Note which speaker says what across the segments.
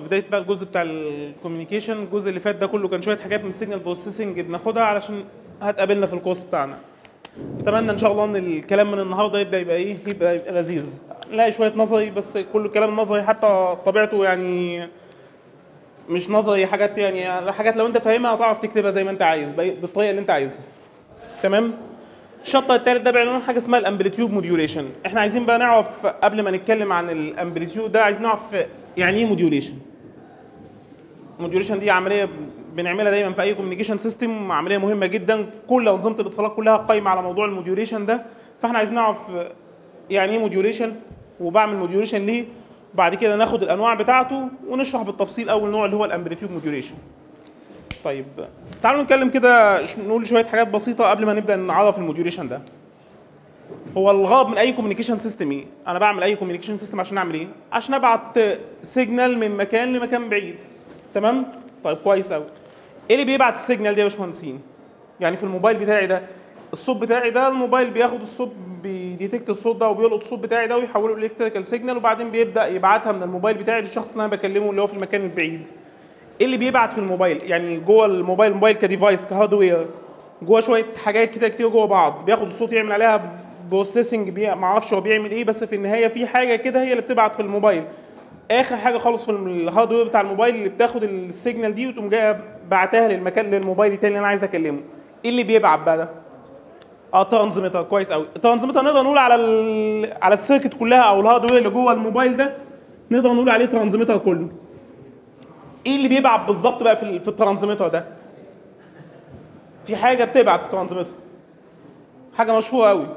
Speaker 1: بدايه بقى الجزء بتاع الكوميونيكيشن الجزء اللي فات ده كله كان شويه حاجات من السيجنال بروسيسنج بناخدها علشان هتقابلنا في الكورس بتاعنا اتمنى ان شاء الله ان الكلام من النهارده يبدا يبقى ايه يبقى, يبقى لذيذ نلاقي شويه نظري بس كل الكلام النظري حتى طبيعته يعني مش نظري حاجات يعني حاجات لو انت فاهمها هتعرف تكتبها زي ما انت عايز بأي- بالطريقه اللي انت عايزها تمام الشطر الثالث ده بعنوان حاجه اسمها الامبليتيود موديوليشن احنا عايزين بقى نعرف قبل ما نتكلم عن الامبليتيود ده عايزين نعرف يعني ايه موديوليشن الموديوليشن دي عمليه بنعملها دايما في اي كوميونيكيشن سيستم عمليه مهمه جدا كل انظمه الاتصالات كلها قايمه على موضوع الموديوليشن ده فاحنا عايزين نعرف يعني ايه موديوليشن وبعمل موديوليشن ليه بعد كده ناخد الانواع بتاعته ونشرح بالتفصيل اول نوع اللي هو الامبليتيود موديوليشن طيب تعالوا نتكلم كده ش- نقول شويه حاجات بسيطه قبل ما نبدا نعرف الموديوليشن ده هو الغرض من اي كوميونيكيشن سيستم ايه انا بعمل اي كوميونيكيشن سيستم عشان اعمل ايه عشان ابعت سيجنال من مكان لمكان بعيد تمام طيب كويس قوي ايه اللي بيبعت السيجنال دي يا باشمهندسين يعني في الموبايل بتاعي ده الصوت بتاعي ده الموبايل بياخد الصوت بيديتكت الصوت ده وبيلقط الصوت بتاعي ده ويحوله الكتريكال سيجنال وبعدين بيبدا يبعتها من الموبايل بتاعي للشخص اللي انا بكلمه اللي هو في المكان البعيد ايه اللي بيبعت في الموبايل يعني جوه الموبايل الموبايل كديفايس كهاردوير جوه شويه حاجات كده كتير جوه بعض بياخد الصوت يعمل عليها بروسيسنج بي... ما اعرفش هو بيعمل ايه بس في النهايه في حاجه كده هي اللي بتبعت في الموبايل اخر حاجه خالص في الهاردوير بتاع الموبايل اللي بتاخد السيجنال دي وتقوم جايه بعتها للمكان للموبايل التاني اللي انا عايز اكلمه ايه اللي بيبعت بقى ده اه ترانزميتر كويس قوي الترانزميتر نقدر نقول على ال... على السيركت كلها او الهاردوير اللي جوه الموبايل ده نقدر نقول عليه ترانزميتر كله ايه اللي بيبعت بالظبط بقى في, ال- في الترانزميتر ده في حاجه بتبعت في الترانزميتر حاجه مشهوره قوي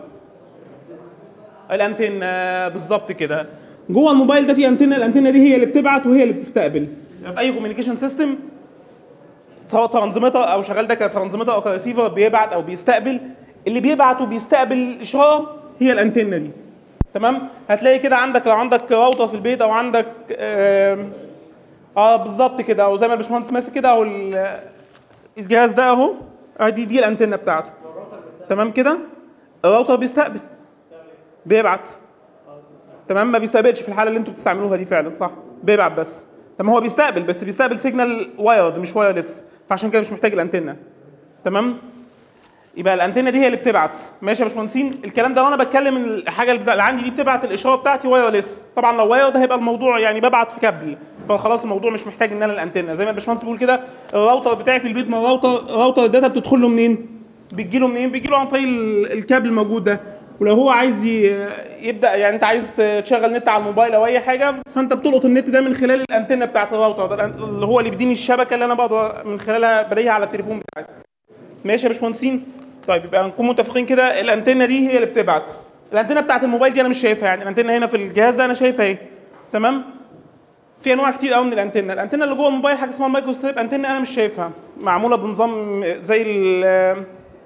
Speaker 1: الانتنه بالظبط كده جوه الموبايل ده في انتنه الانتنه دي هي اللي بتبعت وهي اللي بتستقبل في اي كوميونيكيشن سيستم سواء ترانزميتر او شغال ده كترانزميتر او كريسيفر بيبعت او بيستقبل اللي بيبعت وبيستقبل الاشاره هي الانتنه دي تمام هتلاقي كده عندك لو عندك راوتر في البيت او عندك آم، اه بالظبط كده او زي ما الباشمهندس ماسك كده او ال- الجهاز ده اهو اه دي دي الانتنه بتاعته تمام كده الراوتر بيستقبل بيبعت تمام ما بيستقبلش في الحاله اللي انتوا بتستعملوها دي فعلا صح بيبعت بس طب ما هو بيستقبل بس بيستقبل سيجنال وايرد مش وايرلس فعشان كده مش محتاج الانتنه تمام يبقى الانتنه دي هي اللي بتبعت ماشي يا باشمهندسين الكلام ده وانا بتكلم إن الحاجه اللي اللي عندي دي بتبعت الاشاره بتاعتي وايرلس طبعا لو واير ده هيبقى الموضوع يعني ببعت في كابل فخلاص الموضوع مش محتاج ان انا الانتنه زي ما الباشمهندس بيقول كده الراوتر بتاعي في البيت ما الراوتر راوتر الداتا بتدخل له منين بتجي له منين بيجي له عن طريق ال- الكابل الموجود ده ولو هو عايز ي- يبدا يعني انت عايز تشغل نت على الموبايل او اي حاجه فانت بتلقط النت ده من خلال الانتنه بتاعت الراوتر ده اللي هو اللي بيديني الشبكه اللي انا بقدر من خلالها بلاقيها على التليفون بتاعي ماشي يا باشمهندسين طيب يبقى نكون متفقين كده الانتنه دي هي اللي بتبعت الانتنه بتاعت الموبايل دي انا مش شايفها يعني الانتنه هنا في الجهاز ده انا شايفها اهي تمام في انواع كتير قوي من الانتنه الانتنه اللي جوه الموبايل حاجه اسمها المايكرو ستريب انتنه انا مش شايفها معموله بنظام زي ال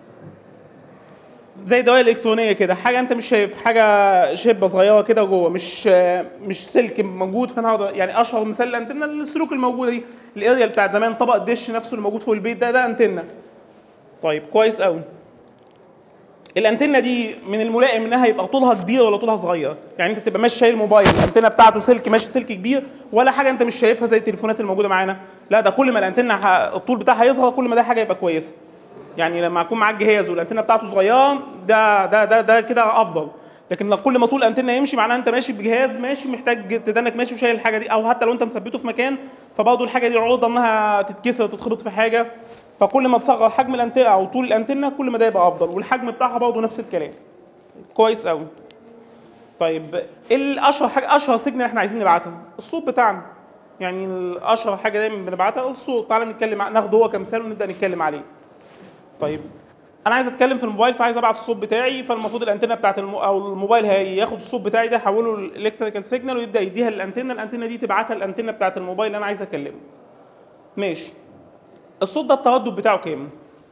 Speaker 1: زي دوائر الكترونيه كده حاجه انت مش شايف حاجه شبه صغيره كده جوه مش مش سلك موجود فانا هقدر يعني اشهر مثال الانتنه السلوك الموجوده دي الاريال بتاع زمان طبق الدش نفسه اللي موجود فوق البيت ده ده انتنه طيب كويس قوي الانتنه دي من الملائم انها يبقى طولها كبير ولا طولها صغير يعني انت تبقى ماشي شايل موبايل الانتنه بتاعته سلك ماشي سلك كبير ولا حاجه انت مش شايفها زي التليفونات الموجوده معانا لا ده كل ما الانتنه ه- الطول بتاعها يظهر كل ما ده حاجه يبقى كويسه يعني لما يكون معاك جهاز والانتنه بتاعته صغيره ده ده ده ده كده افضل لكن لو كل ما طول الانتنه يمشي معناها انت ماشي بجهاز ماشي محتاج تدنك ماشي وشايل الحاجه دي او حتى لو انت مثبته في مكان فبرضه الحاجه دي عرضه انها تتكسر تتخبط في حاجه فكل ما تصغر حجم الانتنه او طول الانتنه كل ما ده يبقى افضل والحجم بتاعها برضه نفس الكلام كويس قوي طيب ايه الاشهر حاجه اشهر سيجنال احنا عايزين نبعتها الصوت بتاعنا يعني الاشهر حاجه دايما بنبعتها الصوت تعالى نتكلم ع- ناخده هو كمثال ونبدا نتكلم عليه طيب انا عايز اتكلم في الموبايل فعايز ابعت الصوت بتاعي فالمفروض الانتنه بتاعت الم... او الموبايل هياخد الصوت بتاعي ده يحوله الالكتريكال سيجنال ويبدا يديها للانتنه الانتنه دي تبعتها الانتنه بتاعت الموبايل اللي انا عايز اكلمه ماشي الصوت ده التردد بتاعه كام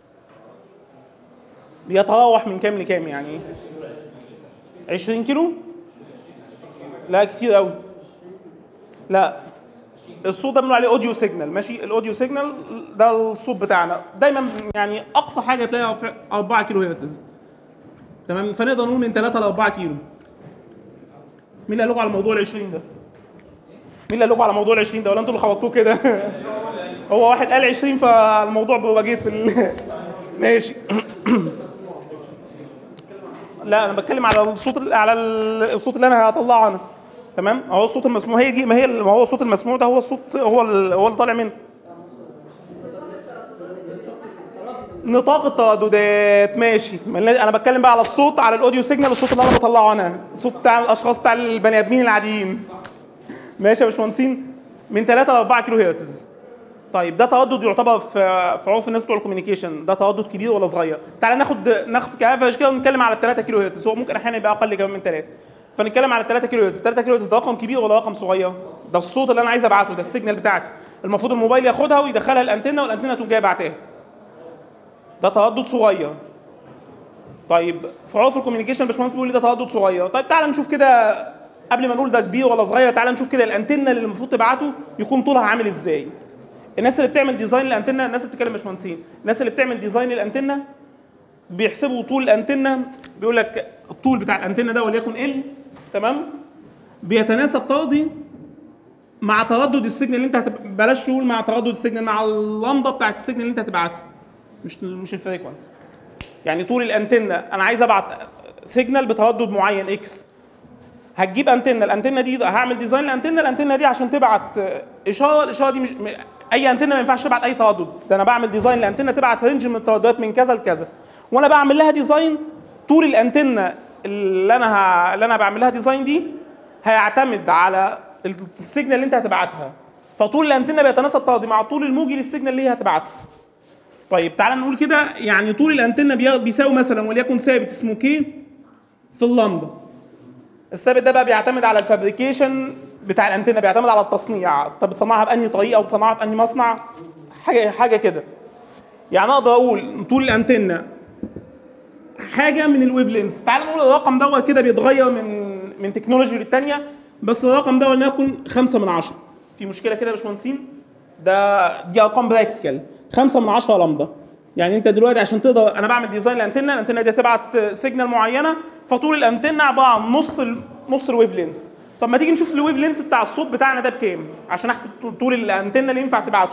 Speaker 1: بيتراوح من كام لكام يعني 20 كيلو لا كتير قوي لا الصوت ده بنقول عليه اوديو سيجنال ماشي الاوديو سيجنال ده الصوت بتاعنا دايما يعني اقصى حاجه تلاقيها في 4 كيلو هرتز تمام فنقدر نقول من 3 ل 4 كيلو مين اللي قال لكم على موضوع ال 20 ده مين اللي قال لكم على موضوع ال 20 ده ولا انتوا اللي خبطوه كده هو واحد قال 20 فالموضوع بقى جيت في ال... ماشي لا انا بتكلم على الصوت على الصوت اللي انا هطلعه انا تمام هو الصوت المسموع هي دي ما هي ما هو الصوت المسموع ده هو الصوت هو ال- هو اللي طالع منه نطاق الترددات ماشي ملنا- انا بتكلم بقى على الصوت على الاوديو سيجنال الصوت اللي انا بطلعه انا الصوت بتاع الاشخاص بتاع البني ادمين العاديين ماشي يا باشمهندسين من 3 ل 4 كيلو هرتز طيب ده تردد يعتبر في في عرف الناس بتوع الكوميونيكيشن ده تردد كبير ولا صغير؟ تعالى ناخد ناخد كافرج كده ونتكلم على 3 كيلو هرتز هو ممكن احيانا يبقى اقل كمان من 3 فنتكلم على 3 كيلو هرتز 3 كيلو هرتز ده رقم كبير ولا رقم صغير؟ ده الصوت اللي انا عايز ابعته ده السيجنال بتاعتي المفروض الموبايل ياخدها ويدخلها الانتنه والانتنه تقوم جايه باعتاها ده تردد صغير طيب في عرف الكوميونيكيشن الباشمهندس بيقول لي ده تردد صغير طيب تعالى نشوف كده قبل ما نقول ده كبير ولا صغير تعالى نشوف كده الانتنه اللي المفروض تبعته يكون طولها عامل ازاي الناس اللي بتعمل ديزاين الانتنه الناس اللي بتتكلم باشمهندسين الناس اللي بتعمل ديزاين الانتنه بيحسبوا طول الانتنه بيقول لك الطول بتاع الانتنه ده وليكن ال تمام بيتناسب طردي مع تردد السيجنال اللي انت هتب... بلاش تقول مع تردد السيجنال مع اللمبه بتاعت السيجنال اللي انت هتبعتها مش مش الفريكونسي يعني طول الانتنه انا عايز ابعت سيجنال بتردد معين اكس هتجيب انتنه الانتنه دي هعمل ديزاين الانتنه الانتنه دي عشان تبعت اشاره الاشاره دي مش م- اي انتنه ما ينفعش تبعت اي تردد ده انا بعمل ديزاين الانتنه تبعت رينج من الترددات من كذا لكذا وانا بعمل لها ديزاين طول الانتنه اللي انا ه... اللي انا بعمل لها ديزاين دي هيعتمد على السيجنال اللي انت هتبعتها فطول الانتنه بيتناسب طردي مع طول الموجي للسيجنال اللي هي هتبعتها طيب تعالى نقول كده يعني طول الانتنه بي- بيساوي مثلا وليكن ثابت اسمه كي في اللمبه الثابت ده بقى بيعتمد على الفابريكيشن بتاع الانتنه بيعتمد على التصنيع طب بتصنعها بانهي طريقه وبتصنعها بانهي مصنع حاجه حاجه كده يعني اقدر اقول طول الانتنه حاجه من الويف لينس تعال نقول الرقم دوت كده بيتغير من من تكنولوجي للتانيه بس الرقم ده ولنكن 5 من 10 في مشكله كده يا باشمهندسين ده دي ارقام براكتيكال 5 من 10 لمبه يعني انت دلوقتي عشان تقدر انا بعمل ديزاين الانتنه الانتنه دي هتبعت سيجنال معينه فطول الانتنه عباره عن نص ال- نص الويف لينس طب ما تيجي نشوف الويف لينس بتاع الصوت بتاعنا ده بكام عشان احسب طول الانتنه اللي ينفع تبعته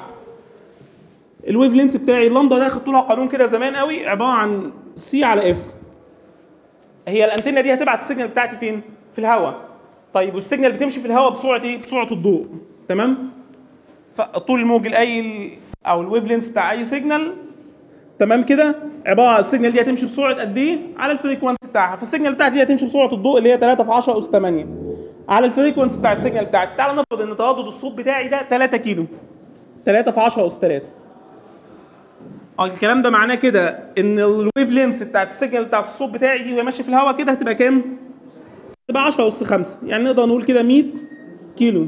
Speaker 1: الويف لينس بتاعي اللمبه ده خدت لها قانون كده زمان قوي عباره عن سي على اف هي الانتنه دي هتبعت السيجنال بتاعتي فين في الهواء طيب والسيجنال بتمشي في الهواء بسرعه ايه بسرعه الضوء تمام فطول الموج لاي او الويف لينس بتاع اي سيجنال تمام كده عباره السيجنال دي هتمشي بسرعه قد ايه على الفريكونسي بتاعها فالسيجنال بتاعتي دي هتمشي بسرعه الضوء اللي هي 3 في 10 اس 8 على الفريكونسي بتاع السيجنال بتاعتي تعال نفرض ان تردد الصوت بتاعي ده 3 كيلو 3 في 10 اس 3 اه الكلام ده معناه كده ان الويف لينس بتاعت السيجنال بتاعت الصوت بتاعي دي وهي ماشيه في الهواء كده هتبقى كام؟ تبقى 10 اس 5 يعني نقدر نقول كده 100 كيلو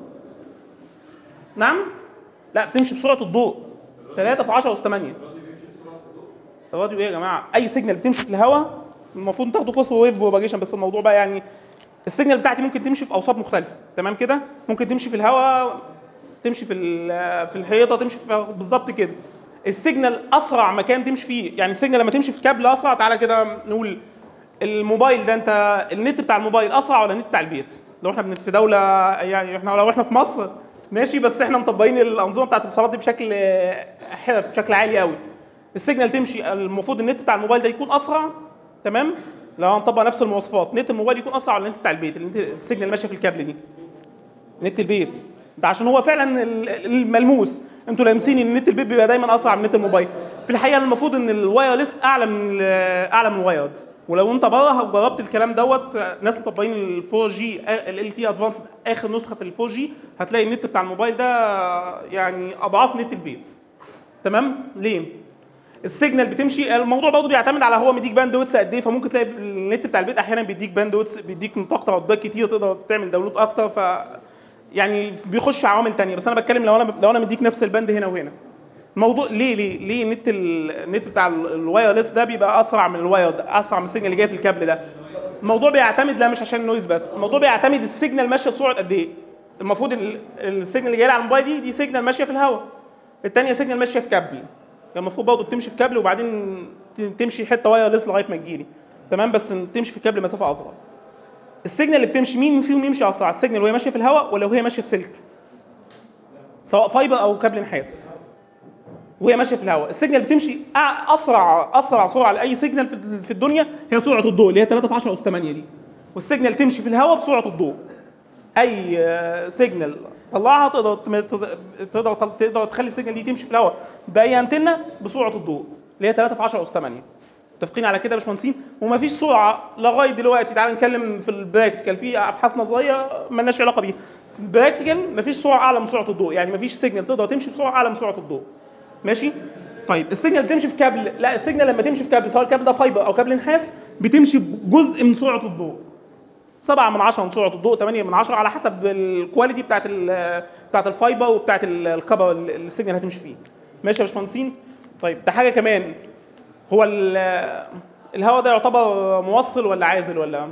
Speaker 1: نعم؟ لا بتمشي بسرعه الضوء 3 في 10 اس 8 الراديو ايه يا جماعه؟ اي سيجنال بتمشي في الهواء المفروض تاخدوا كورس ويف بروباجيشن بس الموضوع بقى يعني السيجنال بتاعتي ممكن تمشي في اوساط مختلفه تمام كده؟ ممكن تمشي في الهواء تمشي في ال- في الحيطه تمشي في بالظبط كده السيجنال اسرع مكان تمشي فيه يعني السيجنال لما تمشي في كابل اسرع تعالى كده نقول الموبايل ده انت النت بتاع الموبايل اسرع ولا النت بتاع البيت لو احنا بن- في دوله يعني احنا لو احنا في مصر ماشي بس احنا مطبقين الانظمه بتاعت الاتصالات دي بشكل حرف بشكل عالي قوي السيجنال تمشي المفروض النت بتاع الموبايل ده يكون اسرع تمام لو هنطبق نفس المواصفات نت الموبايل يكون اسرع ولا النت بتاع البيت النت السيجنال ماشيه في الكابل دي نت البيت ده عشان هو فعلا ال- الملموس انتوا لامسين ان نت البيت بيبقى دايما اسرع من نت الموبايل في الحقيقه المفروض ان الوايرلس اعلى من ال- اعلى من الوايرد ولو انت بره وجربت الكلام دوت ناس مطبقين ال 4 جي ال ال تي ادفانس اخر نسخه في ال 4 جي هتلاقي النت بتاع الموبايل ده يعني اضعاف نت البيت تمام ليه السيجنال بتمشي الموضوع برضه بيعتمد على هو مديك باند ويتس قد ايه فممكن تلاقي النت بتاع البيت احيانا بيديك باند ويتس بيديك نطاق ترددات كتير تقدر تعمل داونلود اكتر ف يعني بيخش عوامل تانية بس انا بتكلم لو انا لو انا مديك نفس الباند هنا وهنا الموضوع ليه ليه ليه النت ال- النت بتاع ال- الوايرلس ده بيبقى اسرع من الوايرد اسرع من السيجنال اللي جاي في الكابل ده الموضوع بيعتمد لا مش عشان النويز بس الموضوع بيعتمد السيجنال ماشيه بسرعه قد ايه المفروض ال- السيجنال اللي جاي على الموبايل دي دي سيجنال ماشيه في الهواء الثانيه سيجنال ماشيه في كابل يعني المفروض برضه بتمشي في كابل وبعدين ت- تمشي حته وايرلس لغايه ما تجيلي تمام بس تمشي في كابل مسافه اصغر السيجنال اللي بتمشي مين فيهم يمشي اسرع السيجنال وهي ماشيه في الهواء ولا وهي ماشيه في سلك سواء فايبر او كابل نحاس وهي ماشيه في الهواء السيجنال بتمشي أع- اسرع اسرع سرعه لاي سيجنال في- في الدنيا هي سرعه الضوء اللي هي 3 في 10 اس 8 دي والسيجنال تمشي في الهواء بسرعه الضوء اي آه، سيجنال طلعها تقدر تم- تقدر تقدر تخلي السيجنال دي تمشي في الهواء باي انتنه بسرعه الضوء اللي هي 3 في 10 اس 8 متفقين على كده يا باشمهندسين ومفيش سرعه لغايه دلوقتي تعال نتكلم في البراكتيكال في ابحاث نظريه مالناش علاقه بيها في البراكتيكال مفيش سرعه اعلى من سرعه الضوء يعني مفيش سيجنال تقدر تمشي بسرعه اعلى من سرعه الضوء ماشي طيب السيجنال بتمشي في كابل لا السيجنال لما تمشي في كابل سواء الكابل ده فايبر او كابل نحاس بتمشي بجزء من سرعه الضوء 7 من 10 من سرعه الضوء 8 من 10 على حسب الكواليتي بتاعت ال بتاعت الفايبر وبتاعت ال- الكبر اللي السيجنال هتمشي فيه ماشي يا باشمهندسين طيب ده حاجه كمان هو ال- الهواء ده يعتبر موصل ولا عازل ولا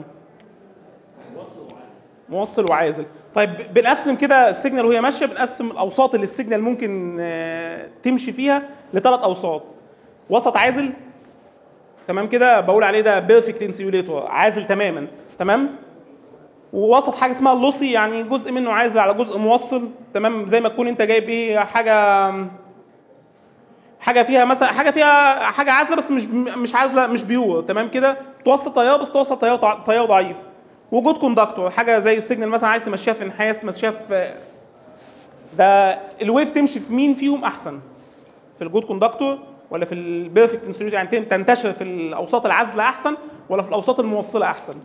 Speaker 1: موصل وعازل طيب بنقسم كده السيجنال وهي ماشيه بنقسم الاوساط اللي السيجنال ممكن آه، تمشي فيها لثلاث اوساط وسط عازل تمام كده بقول عليه ده بيرفكت انسيوليتور عازل تماما تمام ووسط حاجه اسمها اللوسي يعني جزء منه عازل على جزء موصل تمام زي ما تكون انت جايب ايه حاجه حاجه فيها مثلا حاجه فيها حاجه عازله بس مش مش عازله مش بيور تمام كده توصل تيار بس توصل تيار ضع- تيار ضعيف وجود كوندكتور حاجه زي السيجنال مثلا عايز تمشيها في نحاس تمشيها في ده الويف تمشي في مين فيهم احسن في الجود كوندكتور ولا في البيرفكت انسوليتور يعني تنتشر في الاوساط العازله احسن ولا في الاوساط الموصله احسن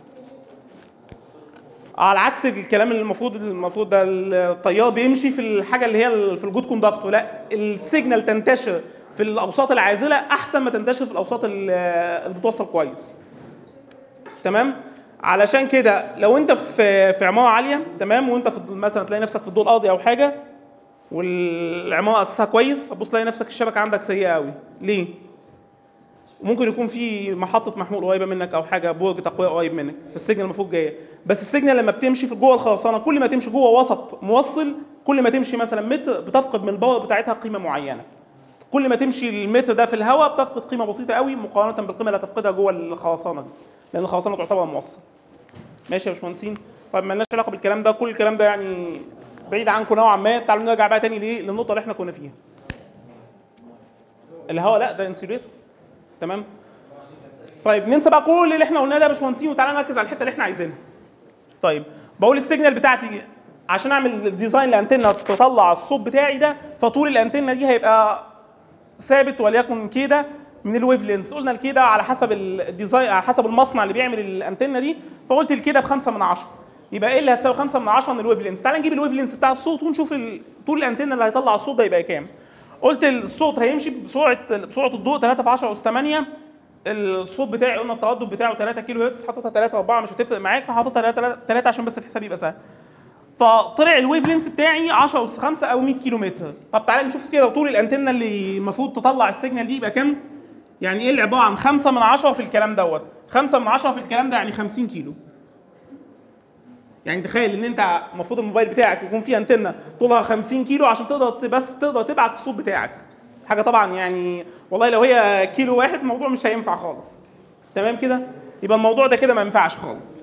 Speaker 1: على عكس الكلام اللي المفروض المفروض ده الطيار بيمشي في الحاجه اللي هي في الجود كوندكتور لا السيجنال تنتشر في الاوساط العازله احسن ما تنتشر في الاوساط ال- اللي بتوصل كويس تمام علشان كده لو انت في في عماره عاليه تمام وانت في مثلا تلاقي نفسك في الدور الارضي او حاجه والعماره اساسها كويس هتبص تلاقي نفسك الشبكه عندك سيئه قوي ليه ممكن يكون في محطه محمول قريبه منك او حاجه برج تقويه قريب منك السيجنال المفروض جايه بس السيجنال لما بتمشي في جوه الخرسانه كل ما تمشي جوه وسط موصل كل ما تمشي مثلا متر بتفقد من الباور بتاعتها قيمه معينه كل ما تمشي المتر ده في الهواء بتفقد قيمه بسيطه قوي مقارنه بالقيمه اللي هتفقدها جوه الخرسانه دي لان الخرسانه تعتبر موصل ماشي يا باشمهندسين طيب مالناش علاقه بالكلام ده كل الكلام ده يعني بعيد عنكم نوعا ما تعالوا نرجع بقى تاني ليه للنقطه اللي احنا كنا فيها الهواء لا ده انسيوليتور تمام طيب ننسى بقى كل اللي احنا قلناه ده يا باشمهندسين وتعالى نركز على الحته اللي احنا عايزينها طيب بقول السيجنال بتاعتي عشان اعمل الديزاين لانتنه تطلع الصوت بتاعي ده فطول الانتنه دي هيبقى ثابت وليكن كده من الويف لينس قلنا الكده على حسب الديزاين على حسب المصنع اللي بيعمل الانتنه دي فقلت الكده بخمسة من عشرة يبقى ايه اللي هتساوي 5 من 10 من الويف لينس تعال نجيب الويف لينس بتاع الصوت ونشوف ال- طول الانتنه اللي هيطلع الصوت ده يبقى كام قلت الصوت هيمشي بسرعه بسرعه الضوء 3 في 10 اس 8 الصوت بتاعي قلنا التردد بتاعه 3 كيلو هرتز حطيتها 3 4 مش هتفرق معاك فحطيتها 3 3 عشان بس الحساب يبقى سهل فطلع الويف لينس بتاعي 10 اس 5 او 100 كيلو متر طب تعالى نشوف كده طول الانتنه اللي المفروض تطلع السيجنال دي يبقى كام يعني ايه اللي عباره عن 5 من 10 في الكلام دوت 5 من 10 في الكلام ده يعني 50 كيلو يعني تخيل ان انت المفروض الموبايل بتاعك يكون فيه انتنه طولها 50 كيلو عشان تقدر ت- بس تقدر تبعت الصوت بتاعك حاجه طبعا يعني والله لو هي كيلو واحد الموضوع مش هينفع خالص تمام كده يبقى الموضوع ده كده ما ينفعش خالص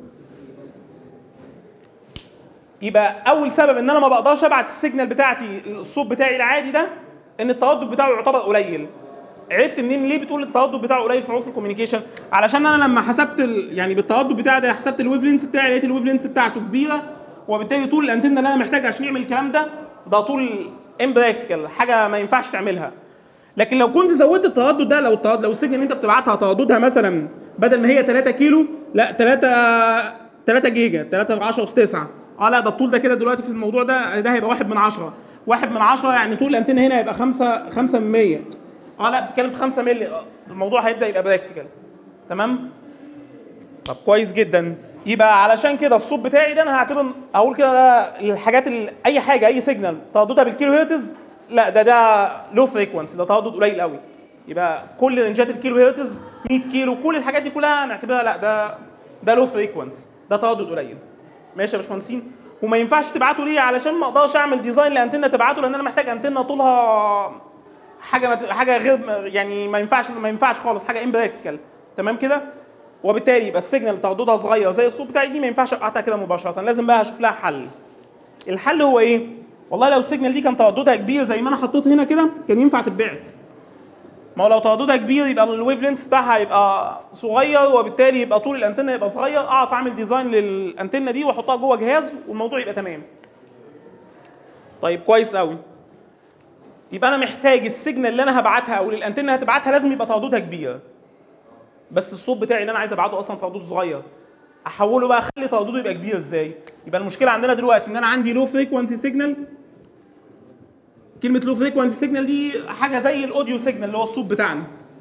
Speaker 1: يبقى اول سبب ان انا ما بقدرش ابعت السيجنال بتاعتي الصوت بتاعي العادي ده ان التردد بتاعه يعتبر قليل عرفت منين ليه بتقول التردد بتاعه قليل في عروض الكوميونيكيشن علشان انا لما حسبت ال... يعني بالتردد بتاعي ده حسبت الويف لينس بتاعي لقيت الويف لينس بتاعته كبيره وبالتالي طول الانتنه اللي انا محتاجها عشان يعمل الكلام ده ده طول امبراكتيكال حاجه ما ينفعش تعملها لكن لو كنت زودت التردد ده لو التردد لو السيجنال اللي انت بتبعتها ترددها مثلا بدل ما هي 3 كيلو لا 3 3 جيجا 3 في 10 اس 9 اه لا ده الطول ده كده دلوقتي في الموضوع ده ده هيبقى 1 من 10 1 من 10 يعني طول الانتنه هنا هيبقى 5 5 من 100 اه لا بتتكلم في 5 مللي آه، الموضوع هيبدا يبقى براكتيكال تمام طب كويس جدا يبقى علشان كده الصوت بتاعي ده انا هعتبر اقول كده ده الحاجات ال- اي حاجه اي سيجنال ترددها بالكيلو هرتز لا ده ده لو فريكونسي ده تردد قليل قوي يبقى كل رنجات الكيلو هرتز 100 كيلو كل الحاجات دي كلها نعتبرها لا ده ده لو فريكونسي ده تردد قليل ماشي يا باشمهندسين وما ينفعش تبعته ليه علشان ما اقدرش اعمل ديزاين لانتنه تبعته لان انا محتاج انتنه طولها حاجه ما- حاجه غير يعني ما ينفعش ما ينفعش خالص حاجه امبراكتيكال تمام كده وبالتالي يبقى السيجنال ترددها صغير زي الصوت بتاعي دي ما ينفعش ابعتها كده مباشره لازم بقى اشوف لها حل الحل هو ايه والله لو السيجنال دي كان ترددها كبير زي ما انا حطيت هنا كده كان ينفع تتبعت ما هو لو ترددها كبير يبقى الويف لينث بتاعها يبقى صغير وبالتالي يبقى طول الانتنه يبقى صغير اعرف اعمل ديزاين للانتنه دي واحطها جوه جهاز والموضوع يبقى تمام طيب كويس قوي يبقى انا محتاج السيجنال اللي انا هبعتها او الانتنه اللي هتبعتها لازم يبقى ترددها كبير بس الصوت بتاعي اللي انا عايز ابعته اصلا تردده صغير احوله بقى اخلي تردده يبقى كبير ازاي يبقى المشكله عندنا دلوقتي ان انا عندي لو فريكوانسي سيجنال كلمه لو فريكوانسي سيجنال دي حاجه زي الاوديو سيجنال اللي هو الصوت بتاعنا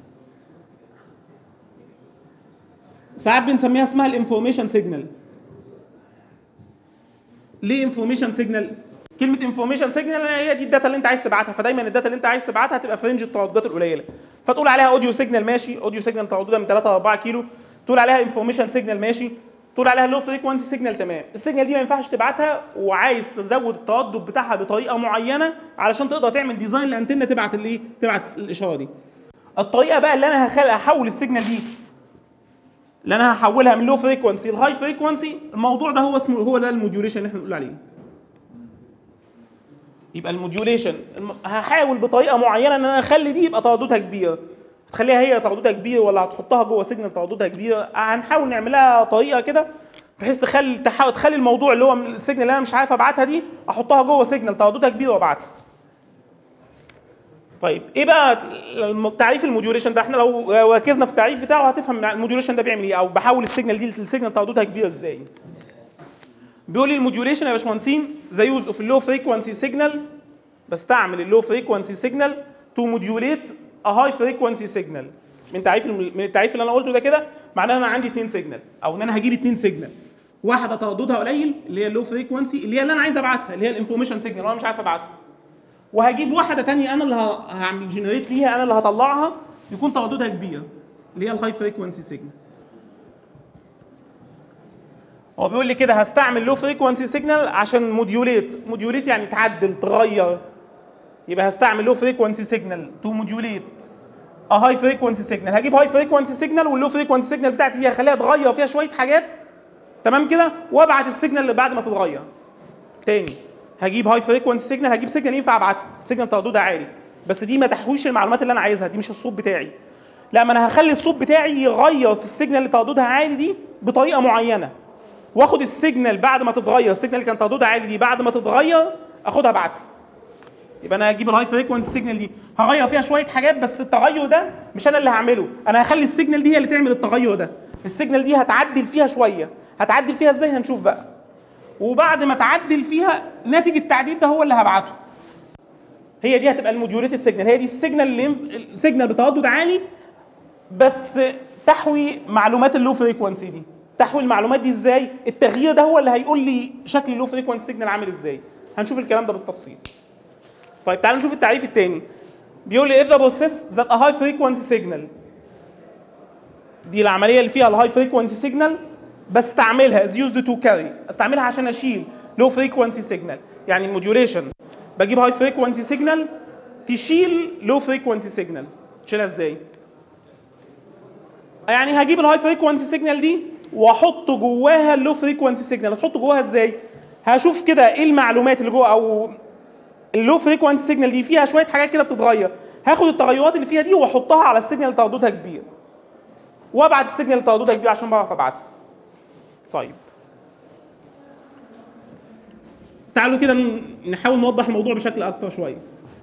Speaker 1: ساعات بنسميها اسمها الانفورميشن سيجنال ليه انفورميشن سيجنال كلمه انفورميشن سيجنال هي دي الداتا اللي انت عايز تبعتها فدايما الداتا اللي انت عايز تبعتها هتبقى في رينج الترددات القليله فتقول عليها اوديو سيجنال ماشي اوديو سيجنال ترددها من 3 ل 4 كيلو تقول عليها انفورميشن سيجنال ماشي تقول عليها لو فريكوانسي سيجنال تمام السيجنال دي ما ينفعش تبعتها وعايز تزود التردد بتاعها بطريقه معينه علشان تقدر تعمل ديزاين لانتنه تبعت الايه تبعت الاشاره دي الطريقه بقى اللي انا هخل... هحول السيجنال دي اللي انا هحولها من لو فريكوانسي لهاي فريكوانسي الموضوع ده هو اسمه هو ده الموديوليشن اللي احنا بنقول عليه يبقى الموديوليشن الم... هحاول بطريقه معينه ان انا اخلي دي يبقى ترددها كبير تخليها هي ترددها كبير ولا هتحطها جوه سيجنال ترددها كبير هنحاول نعملها طريقه كده بحيث تخلي تحاول تخلي الموضوع اللي هو السيجنال اللي انا مش عارف ابعتها دي احطها جوه سيجنال ترددها كبير وابعتها طيب ايه بقى الم- تعريف الموديوليشن ده احنا لو ركزنا في التعريف بتاعه هتفهم الموديوليشن ده بيعمل ايه او بحول السيجنال دي لسيجنال ترددها كبير ازاي بيقول لي الموديوليشن يا باشمهندسين ذا يوز اوف اللو فريكوانسي سيجنال بستعمل اللو فريكوانسي سيجنال تو موديوليت ا هاي فريكوانسي سيجنال من تعريف الم- من التعريف اللي انا قلته ده كده معناه ان انا عندي اثنين سيجنال او ان انا هجيب اثنين سيجنال واحده ترددها قليل اللي هي اللو فريكوانسي اللي هي اللي انا عايز ابعتها اللي هي الانفورميشن سيجنال وانا مش عارف ابعتها وهجيب واحده تانية انا اللي ه- هعمل جنريت فيها انا اللي هطلعها يكون ترددها كبير اللي هي الهاي فريكوانسي سيجنال هو بيقول لي كده هستعمل لو فريكوانسي سيجنال عشان موديوليت موديوليت يعني تعدل تغير يبقى هستعمل لو فريكوانسي سيجنال تو موديوليت ا هاي فريكوانسي سيجنال هجيب هاي فريكوانسي سيجنال واللو فريكوانسي سيجنال بتاعتي دي هخليها تغير فيها شويه حاجات تمام كده وابعت السيجنال اللي بعد ما تتغير تاني هجيب هاي فريكوانسي سيجنال هجيب سيجنال ينفع ابعتها سيجنال ترددها عالي بس دي ما تحويش المعلومات اللي انا عايزها دي مش الصوت بتاعي لا ما انا هخلي الصوت بتاعي يغير في السيجنال اللي ترددها عالي دي بطريقه معينه واخد السيجنال بعد ما تتغير السيجنال اللي كان ترددها عالي دي بعد ما تتغير اخدها ابعتها يبقى انا هجيب الهاي فريكوانسي سيجنال دي هغير فيها شويه حاجات بس التغير ده مش انا اللي هعمله انا هخلي السيجنال دي هي اللي تعمل التغير ده السيجنال دي هتعدل فيها شويه هتعدل فيها ازاي هنشوف بقى وبعد ما تعدل فيها ناتج التعديل ده هو اللي هبعته هي دي هتبقى الموديوليتد سيجنال هي دي السيجنال اللي ينف- السيجنال بتردد عالي بس تحوي معلومات اللو فريكوانسي دي تحوي المعلومات دي ازاي التغيير ده هو اللي هيقول لي شكل اللو فريكوانسي سيجنال عامل ازاي هنشوف الكلام ده بالتفصيل طيب تعالوا نشوف التعريف الثاني بيقول لي if the process that a high frequency signal دي العمليه اللي فيها الهاي فريكوانسي سيجنال بستعملها is used to carry استعملها عشان اشيل لو فريكوانسي سيجنال يعني الموديوليشن بجيب هاي فريكوانسي سيجنال تشيل لو فريكوانسي سيجنال تشيلها ازاي يعني هجيب الهاي فريكوانسي سيجنال دي واحط جواها اللو فريكوانسي سيجنال هتحط جواها ازاي هشوف كده ايه المعلومات اللي جوه او اللو فريكوانسي سيجنال دي فيها شويه حاجات كده بتتغير هاخد التغيرات اللي فيها دي واحطها على السيجنال اللي ترددها كبير وابعت السيجنال اللي ترددها كبير عشان بعرف ابعتها طيب تعالوا كده ن- نحاول نوضح الموضوع بشكل اكتر شويه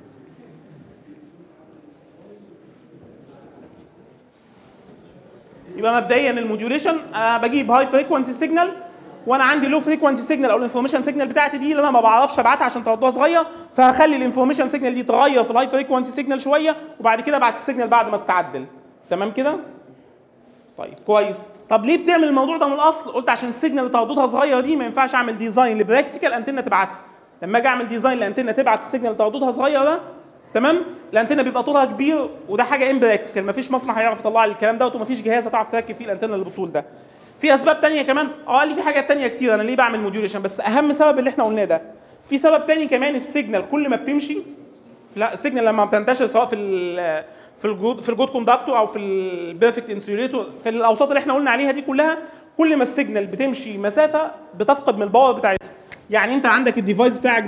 Speaker 1: يبقى مبدئيا الموديوليشن آه بجيب هاي فريكوانسي سيجنال وانا عندي لو فريكوانسي سيجنال او الانفورميشن سيجنال بتاعتي دي اللي انا ما بعرفش ابعتها عشان ترددها صغير فهخلي الانفورميشن سيجنال دي تغير في الهاي فريكوانسي سيجنال شويه وبعد كده ابعت السيجنال بعد ما تتعدل تمام كده طيب كويس طب ليه بتعمل الموضوع ده من الاصل قلت عشان السيجنال اللي ترددها صغيره دي ما ينفعش اعمل ديزاين لبراكتيكال انتنه تبعتها لما اجي اعمل ديزاين لانتنه تبعت السيجنال اللي ترددها صغيره ده تمام الانتنه بيبقى طولها كبير وده حاجه امبراكتيكال مفيش مصنع هيعرف يطلع لي الكلام دوت ومفيش جهاز هتعرف تركب فيه الانتنه اللي بالطول ده في اسباب تانية كمان اه قال لي في حاجات تانية كتير انا ليه بعمل موديوليشن بس اهم سبب اللي احنا قلناه ده في سبب تاني كمان السيجنال كل ما بتمشي لا السيجنال لما بتنتشر سواء في ال في الجود في الجود كوندكتور او في البيرفكت انسيوليتور في الاوساط اللي احنا قلنا عليها دي كلها كل ما السيجنال بتمشي مسافه بتفقد من الباور بتاعتها يعني انت عندك الديفايس بتاعك ده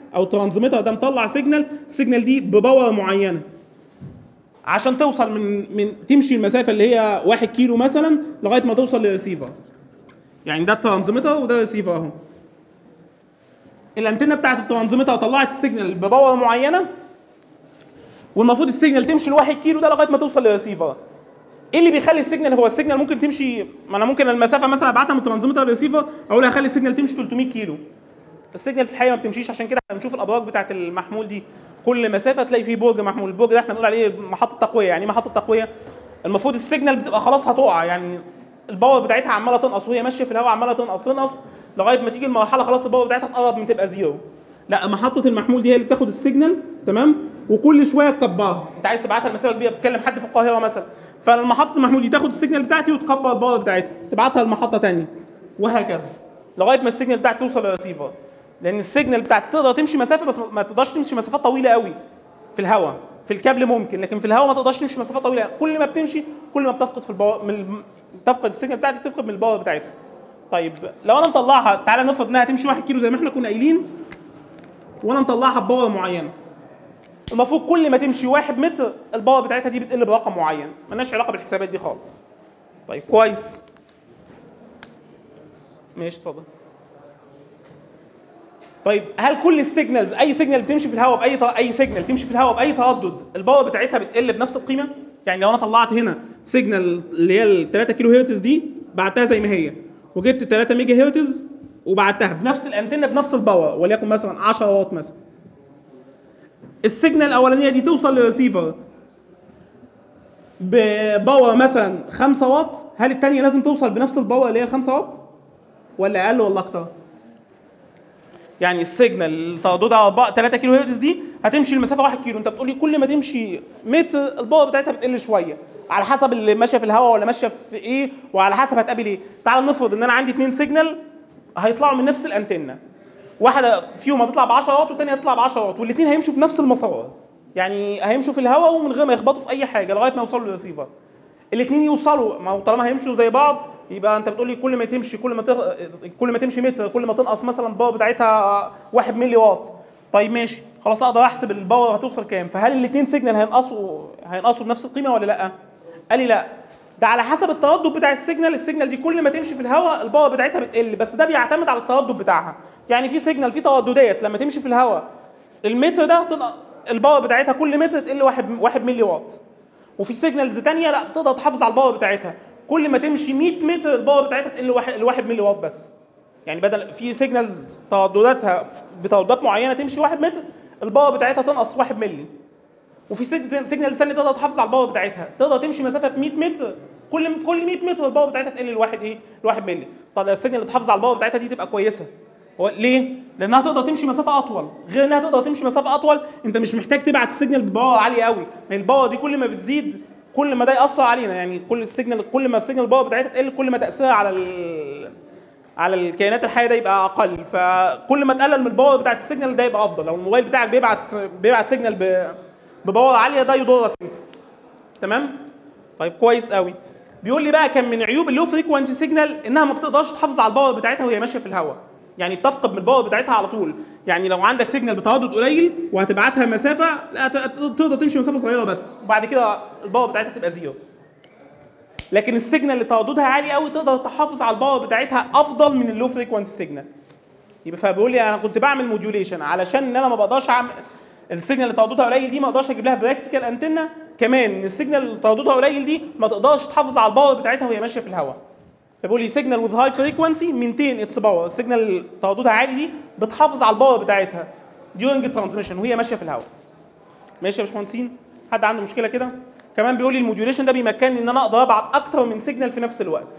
Speaker 1: او ترانزميتر ده مطلع سيجنال السيجنال دي بباور معينه عشان توصل من من تمشي المسافه اللي هي 1 كيلو مثلا لغايه ما توصل للريسيفر يعني ده الترانزميتر وده الريسيفر اهو الانتنه بتاعت الترانزميتر طلعت السيجنال بباور معينه والمفروض السيجنال تمشي ل 1 كيلو ده لغايه ما توصل للريسيفر ايه اللي بيخلي السيجنال هو السيجنال ممكن تمشي ما انا ممكن المسافه مثلا ابعتها من الترانزميتر للريسيفر اقول هخلي السيجنال تمشي 300 كيلو السيجنال في الحقيقه ما بتمشيش عشان كده احنا بنشوف الابراج بتاعت المحمول دي كل مسافه تلاقي فيه برج محمول البرج ده احنا بنقول عليه محطه تقويه يعني ايه محطه تقويه المفروض السيجنال بتبقى خلاص هتقع يعني الباور بتاعتها عماله تنقص وهي ماشيه في الهواء عماله تنقص تنقص لغايه ما تيجي المرحله خلاص الباور بتاعتها تقرب من تبقى زيرو لا محطه المحمول دي هي اللي بتاخد السيجنال تمام وكل شويه تكبرها انت عايز تبعتها لمسافه كبيره بتكلم حد في القاهره مثلا فالمحطه المحمول دي تاخد السيجنال بتاعتي وتكبر الباور بتاعتها تبعتها لمحطه ثانيه وهكذا لغايه ما السيجنال بتاعتي توصل للريسيفر لان السيجنال بتاعتي تقدر تمشي مسافه بس ما تقدرش تمشي مسافات طويله قوي في الهواء في الكابل ممكن لكن في الهواء ما تقدرش تمشي مسافات طويله كل ما بتمشي كل ما بتفقد في الباور من الم... تفقد السيجنال بتاعتك تفقد من الباور بتاعتها طيب لو انا مطلعها تعالى نفرض انها تمشي 1 كيلو زي ما احنا كنا قايلين وانا مطلعها بباور معينه المفروض كل ما تمشي 1 متر الباور بتاعتها دي بتقل برقم معين مالناش علاقه بالحسابات دي خالص طيب كويس ماشي اتفضل طيب هل كل السيجنالز اي سيجنال بتمشي في الهواء باي ط... اي سيجنال تمشي في الهواء باي تردد الباور بتاعتها بتقل بنفس القيمه يعني لو انا طلعت هنا سيجنال اللي هي ال 3 كيلو هرتز دي بعتها زي ما هي وجبت 3 ميجا هرتز وبعتها بنفس الانتنه بنفس الباور وليكن مثلا 10 واط مثلا السيجنال الاولانيه دي توصل للريسيفر بباور مثلا 5 واط هل الثانيه لازم توصل بنفس الباور اللي هي 5 واط ولا اقل ولا اكتر يعني السيجنال اللي ترددها 3 كيلو هرتز دي هتمشي المسافه 1 كيلو انت بتقول لي كل ما تمشي متر الباور بتاعتها بتقل شويه على حسب اللي ماشيه في الهواء ولا ماشيه في ايه وعلى حسب هتقابل ايه تعال نفرض ان انا عندي اثنين سيجنال هيطلعوا من نفس الانتنه واحده فيهم هتطلع ب 10 واط والثانيه هتطلع ب 10 واط والاثنين هيمشوا في نفس المسار يعني هيمشوا في الهواء ومن غير ما يخبطوا في اي حاجه لغايه ما يوصلوا للريسيفر الاثنين يوصلوا ما هو طالما هيمشوا زي بعض يبقى انت بتقول لي كل ما تمشي كل ما تغ... كل ما تمشي متر كل ما تنقص مثلا الباور بتاعتها 1 ملي واط طيب ماشي خلاص اقدر احسب الباور هتوصل كام فهل الاثنين سيجنال هينقصوا هينقصوا بنفس القيمه ولا لا قال لي لا ده على حسب التردد بتاع السيجنال السيجنال دي كل ما تمشي في الهواء الباور بتاعتها بتقل بس ده بيعتمد على التردد بتاعها يعني في سيجنال في ترددات لما تمشي في الهواء المتر ده تنق... الباور بتاعتها كل متر تقل 1 1 ملي واط وفي سيجنالز ثانيه لا تقدر تحافظ على الباور بتاعتها كل ما تمشي 100 متر الباور بتاعتها تقل 1 1 ملي واط بس يعني بدل في سيجنال تردداتها بترددات معينه تمشي 1 متر الباور بتاعتها تنقص 1 ملي وفي سيجنال ثانيه تقدر تحافظ على الباور بتاعتها تقدر تمشي مسافه 100 متر كل كل 100 متر الباور بتاعتها تقل لواحد ايه لواحد ملي طب السيجنال اللي تحافظ على الباور بتاعتها دي تبقى كويسه هو ليه لانها تقدر تمشي مسافه اطول غير انها تقدر تمشي مسافه اطول انت مش محتاج تبعت السيجنال بباور عاليه قوي يعني الباور دي كل ما بتزيد كل ما ده ياثر علينا يعني كل السيجنال كل ما السيجنال الباور بتاعتها تقل كل ما تاثيرها على ال... على الكائنات الحيه ده يبقى اقل فكل ما تقلل من الباور بتاعت السيجنال ده يبقى افضل لو الموبايل بتاعك بيبعت بيبعت سيجنال ب... بباور عاليه ده يضرك انت تمام طيب كويس قوي بيقول لي بقى كان من عيوب اللو فريكوانسي سيجنال انها ما بتقدرش تحافظ على الباور بتاعتها وهي ماشيه في الهواء يعني بتفقد من الباور بتاعتها على طول يعني لو عندك سيجنال بتردد قليل وهتبعتها مسافه لا تقدر تمشي مسافه صغيره بس وبعد كده الباور بتاعتها تبقى زيرو لكن السيجنال اللي ترددها عالي قوي تقدر تحافظ على الباور بتاعتها افضل من اللو فريكوانسي سيجنال يبقى فبيقول لي انا كنت بعمل موديوليشن علشان ان انا ما بقدرش اعمل السيجنال اللي ترددها قليل دي ما اقدرش اجيب لها براكتيكال انتنا كمان ان السيجنال اللي ترددها قليل دي ما تقدرش تحافظ على الباور بتاعتها وهي ماشيه في الهواء فبيقول لي سيجنال وذ هاي فريكوانسي مينتين اتس باور السيجنال اللي ترددها عالي دي بتحافظ على الباور بتاعتها during ترانسميشن وهي ماشيه في الهواء ماشي يا باشمهندسين حد عنده مشكله كده كمان بيقول لي الموديوليشن ده بيمكنني ان انا اقدر ابعت اكتر من سيجنال في نفس الوقت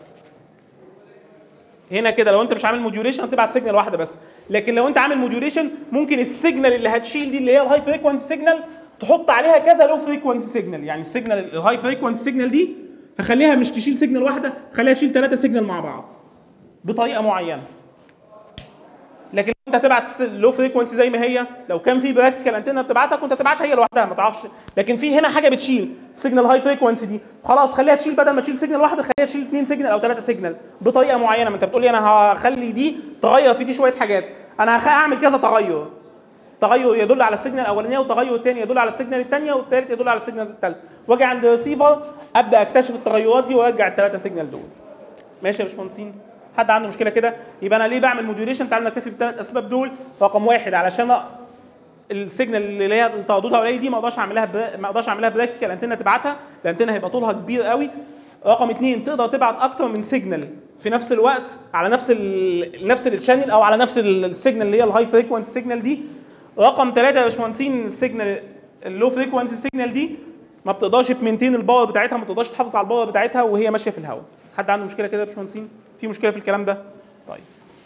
Speaker 1: هنا كده لو انت مش عامل موديوليشن هتبعت سيجنال واحده بس لكن لو انت عامل موديوليشن ممكن السيجنال اللي هتشيل دي اللي هي الهاي فريكوانسي سيجنال تحط عليها كذا لو فريكوانسي سيجنال يعني السيجنال الهاي فريكوانسي سيجنال دي هخليها مش تشيل سيجنال واحده خليها تشيل ثلاثه سيجنال مع بعض بطريقه معينه لكن لو انت هتبعت لو فريكوانسي زي ما هي لو كان في براكتيكال انتنا بتبعتها كنت هتبعتها هي لوحدها ما تعرفش لكن في هنا حاجه بتشيل سيجنال هاي فريكوانسي دي خلاص خليها تشيل بدل ما تشيل سيجنال واحده خليها تشيل اثنين سيجنال او ثلاثه سيجنال بطريقه معينه ما انت بتقول لي انا هخلي دي تغير في دي شويه حاجات انا هعمل كذا تغير تغير يدل على السيجنال الاولانيه وتغير الثاني يدل على السيجنال الثانيه والثالث يدل على السيجنال الثالث واجي عند الريسيفر ابدا اكتشف التغيرات دي وارجع الثلاثه سيجنال دول ماشي يا باشمهندسين حد عنده مشكله كده يبقى انا ليه بعمل موديوليشن تعالوا نكتفي بالثلاث اسباب دول رقم واحد علشان السيجنال اللي هي ترددها قليل دي ما اقدرش اعملها ب... ما اقدرش اعملها براكتيكال انتنا تبعتها الانتنا هيبقى طولها كبير قوي رقم اثنين تقدر تبعت اكتر من سيجنال في نفس الوقت على نفس ال... نفس الشانل او على نفس السيجنال اللي هي الهاي فريكونسي سيجنال دي رقم ثلاثة يا باشمهندسين السيجنال اللو فريكونسي سيجنال دي ما بتقدرش تمنتين الباور بتاعتها ما بتقدرش تحافظ على الباور بتاعتها وهي ماشيه في الهواء حد عنده مشكله كده يا باشمهندسين في مشكله في الكلام ده طيب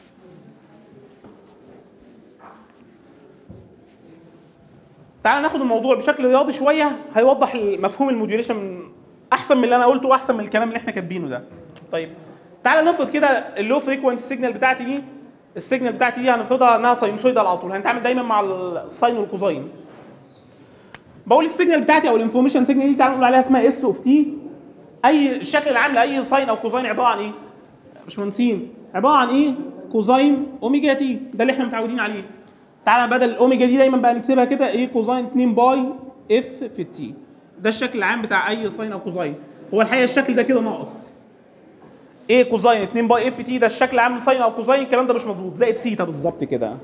Speaker 1: تعال ناخد الموضوع بشكل رياضي شويه هيوضح مفهوم الموديوليشن احسن من اللي انا قلته واحسن من الكلام اللي احنا كاتبينه ده طيب تعال نفرض كده اللو فريكونسي سيجنال بتاعتي دي السيجنال بتاعتي دي هنفرضها انها ساينوسويدال على طول هنتعامل دايما مع الساين والكوزاين بقول السيجنال بتاعتي او الانفورميشن سيجنال دي تعالوا نقول عليها اسمها اس اوف تي اي الشكل العام لاي ساين او كوزاين عباره عن ايه؟ باشمهندسين عباره عن ايه؟ كوزاين اوميجا تي ده اللي احنا متعودين عليه تعالى بدل الاوميجا دي دايما بقى نكتبها كده ايه كوزاين 2 باي اف في التي ده الشكل العام بتاع اي ساين او كوزاين هو الحقيقه الشكل ده كده ناقص ايه كوزاين 2 باي اف تي ده الشكل العام لساين او كوزاين الكلام ده مش مظبوط زائد سيتا بالظبط كده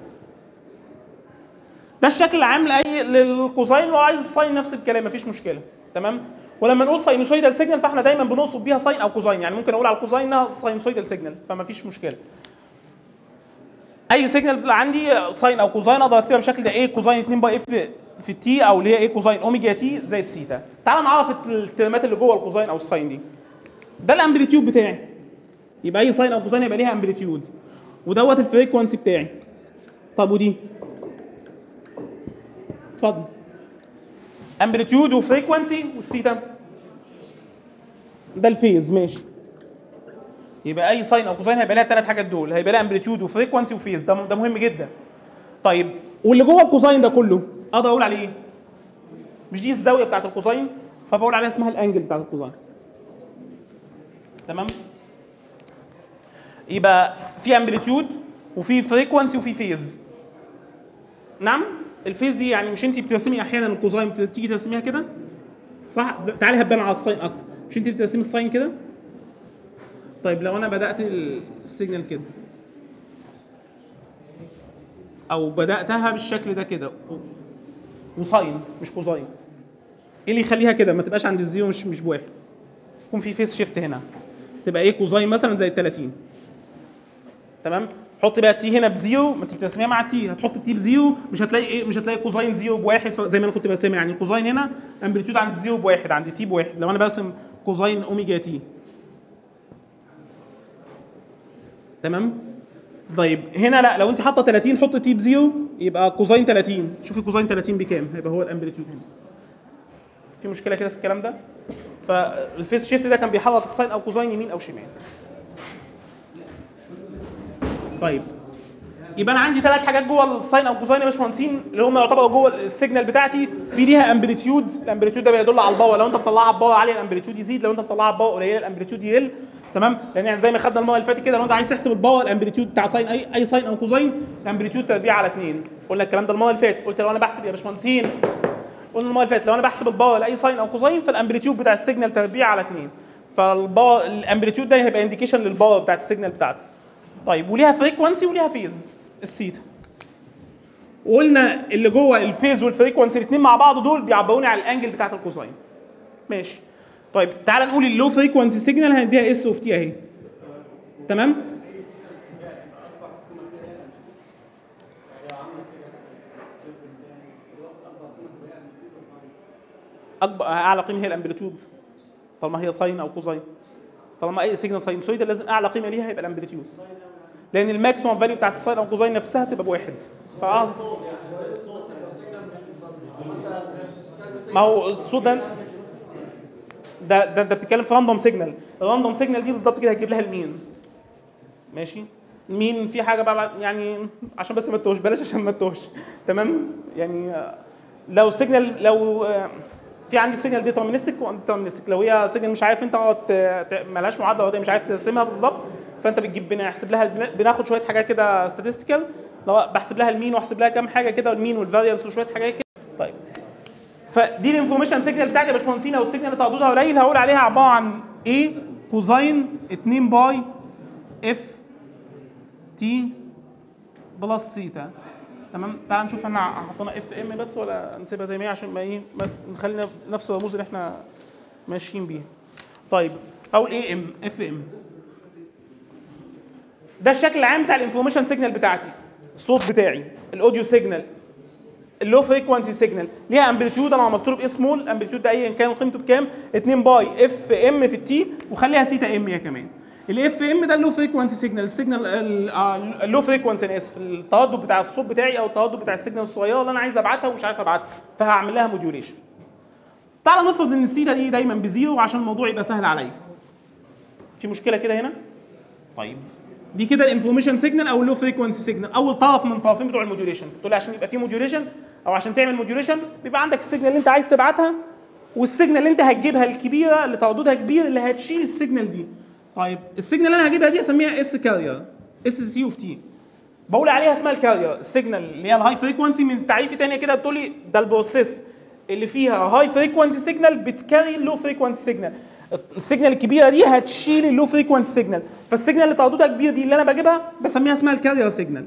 Speaker 1: ده الشكل العام لاي للكوزاين لو عايز الساين نفس الكلام مفيش مشكله تمام ولما نقول ساينوسويدال سيجنال فاحنا دايما بنقصد بيها ساين او كوزاين يعني ممكن اقول على الكوزاين انها ساينوسويدال سيجنال فمفيش مشكله اي سيجنال عندي ساين او كوزاين اقدر اكتبها بالشكل ده ايه كوزاين 2 باي اف في التي او اللي هي ايه كوزاين اوميجا تي زائد سيتا تعال نعرف الترمات اللي جوه الكوزاين او الساين دي ده الامبليتيود بتاعي يبقى اي ساين او كوزاين يبقى ليها امبليتيود ودوت الفريكونسي بتاعي طب ودي اتفضل امبليتيود وفريكونسي والثيتا ده الفيز ماشي يبقى اي ساين او كوساين هيبقى لها الثلاث حاجات دول هيبقى لها امبليتيود وفريكونسي وفيز ده ده مهم جدا طيب واللي جوه الكوساين ده كله اقدر اقول عليه ايه مش دي الزاويه بتاعت الكوساين فبقول عليها اسمها الانجل بتاعت الكوساين تمام يبقى في امبليتيود وفي فريكونسي وفي فيز نعم الفيز دي يعني مش انت بترسمي احيانا الكوزاين بتيجي ترسميها كده صح تعالي هتبان على الساين اكتر مش انت بترسمي الساين كده طيب لو انا بدات السيجنال كده او بداتها بالشكل ده كده وساين مش كوزاين ايه اللي يخليها كده ما تبقاش عند الزيرو مش مش بواحد يكون في فيس شيفت هنا تبقى ايه كوزاين مثلا زي ال 30 تمام حط بقى التي هنا بزيرو ما انت بترسميها مع التي هتحط التي بزيرو مش هتلاقي ايه مش هتلاقي كوزاين زيرو بواحد زي ما انا كنت برسمها يعني الكوزاين هنا امبليتيود عند الزيرو بواحد عند تي بواحد لو انا برسم كوزاين اوميجا تي تمام طيب هنا لا لو انت حاطه 30 حط تي بزيرو يبقى كوزاين 30 شوفي كوزاين 30 بكام هيبقى هو الامبليتيود هنا في مشكله كده في الكلام ده فالفيس شيفت ده كان بيحرك الساين او كوزاين يمين او شمال طيب يبقى انا عندي ثلاث حاجات جوه الساين او كوزاين يا باشمهندسين اللي هم يعتبروا جوه السيجنال بتاعتي في ليها امبليتيود الامبليتيود ده بيدل على الباور لو انت مطلعها بباور عاليه الامبليتيود يزيد لو انت مطلعها بباور قليله الامبليتيود يقل تمام لان يعني زي ما خدنا المره اللي فاتت كده لو انت عايز تحسب الباور الامبليتيود بتاع ساين اي اي ساين او كوزاين الامبليتيود تربيع على 2 قلنا الكلام ده المره اللي فاتت قلت لو انا بحسب يا باشمهندسين قلنا المره اللي فاتت لو انا بحسب الباور لاي ساين او كوزاين فالامبليتيود بتاع السيجنال تربيع على 2 فالباور الامبليتيود ده هيبقى انديكيشن للباور بتاعت السيجنال بتاعتك طيب وليها فريكونسي وليها فيز السيتا وقلنا اللي جوه الفيز والفريكونسي الاثنين مع بعض دول بيعبروني على الانجل بتاعت الكوساين ماشي طيب تعال نقول اللو فريكونسي سيجنال هنديها اس اوف تي اهي تمام اكبر اعلى قيمه هي الامبليتيود طالما هي ساين او كوزاين طالما اي سيجنال ساينسويدال لازم اعلى قيمه ليها يبقى الامبليتيود لان الماكسيمم فاليو بتاعت الساين او كوزاين نفسها تبقى بواحد فاه ما هو الصوت ده ده ده انت بتتكلم في راندوم سيجنال الراندوم سيجنال دي بالظبط كده هتجيب لها المين ماشي مين في حاجه بقى يعني عشان بس ما تتوهش بلاش عشان ما تتوهش تمام يعني لو سيجنال لو في عندي سيجنال ديترمينستيك وانترمينستيك لو هي سيجنال مش عارف انت مالهاش معادله ولا مش عارف ترسمها بالظبط فانت بتجيب بنحسب لها بناخد شويه حاجات كده statistical لو بحسب لها المين واحسب لها كام حاجه كده المين والفاريانس وشويه حاجات كده طيب فدي الانفورميشن سيجنال بتاعتي يا باشمهندسين او السيجنال اللي تعددها قليل هقول عليها عباره عن ايه كوزاين 2 باي اف تي بلس سيتا تمام تعال نشوف احنا حطينا اف ام بس ولا نسيبها زي ما هي عشان ما ايه ما نخلينا نفس الرموز اللي احنا ماشيين بيها طيب اقول ايه ام اف ام ده الشكل العام بتاع الانفورميشن سيجنال بتاعتي الصوت بتاعي الاوديو سيجنال اللو فريكوانسي سيجنال ليها امبليتيود انا عملت له بايه سمول الامبليتيود ده ايا كان قيمته بكام 2 باي اف ام في التي وخليها سيتا ام هي كمان الاف ام ده اللو فريكوانسي سيجنال السيجنال اللو فريكوانسي انا اسف التردد بتاع الصوت بتاعي او التردد بتاع السيجنال الصغيره اللي انا عايز ابعتها ومش عارف ابعتها فهعمل لها موديوليشن تعال نفرض ان السيتا دي دايما بزيرو عشان الموضوع يبقى سهل عليا في مشكله كده هنا طيب دي كده الانفورميشن سيجنال او اللو فريكوانسي سيجنال اول طرف من طرفين بتوع الموديوليشن تقول لي عشان يبقى في موديوليشن او عشان تعمل موديوليشن بيبقى عندك السيجنال اللي انت عايز تبعتها والسيجنال اللي انت هتجيبها الكبيره اللي ترددها كبير اللي هتشيل السيجنال دي طيب السيجنال اللي انا هجيبها دي اسميها اس كارير اس سي اوف تي بقول عليها اسمها الكارير السيجنال اللي هي الهاي فريكوانسي من تعريف تانية كده بتقول لي ده البروسيس اللي فيها هاي فريكوانسي سيجنال بتكاري اللو فريكوانسي سيجنال السيجنال الكبيره دي هتشيل اللو فريكوانسي سيجنال فالسيجنال اللي ترددها كبير دي اللي انا بجيبها بسميها اسمها الكارير سيجنال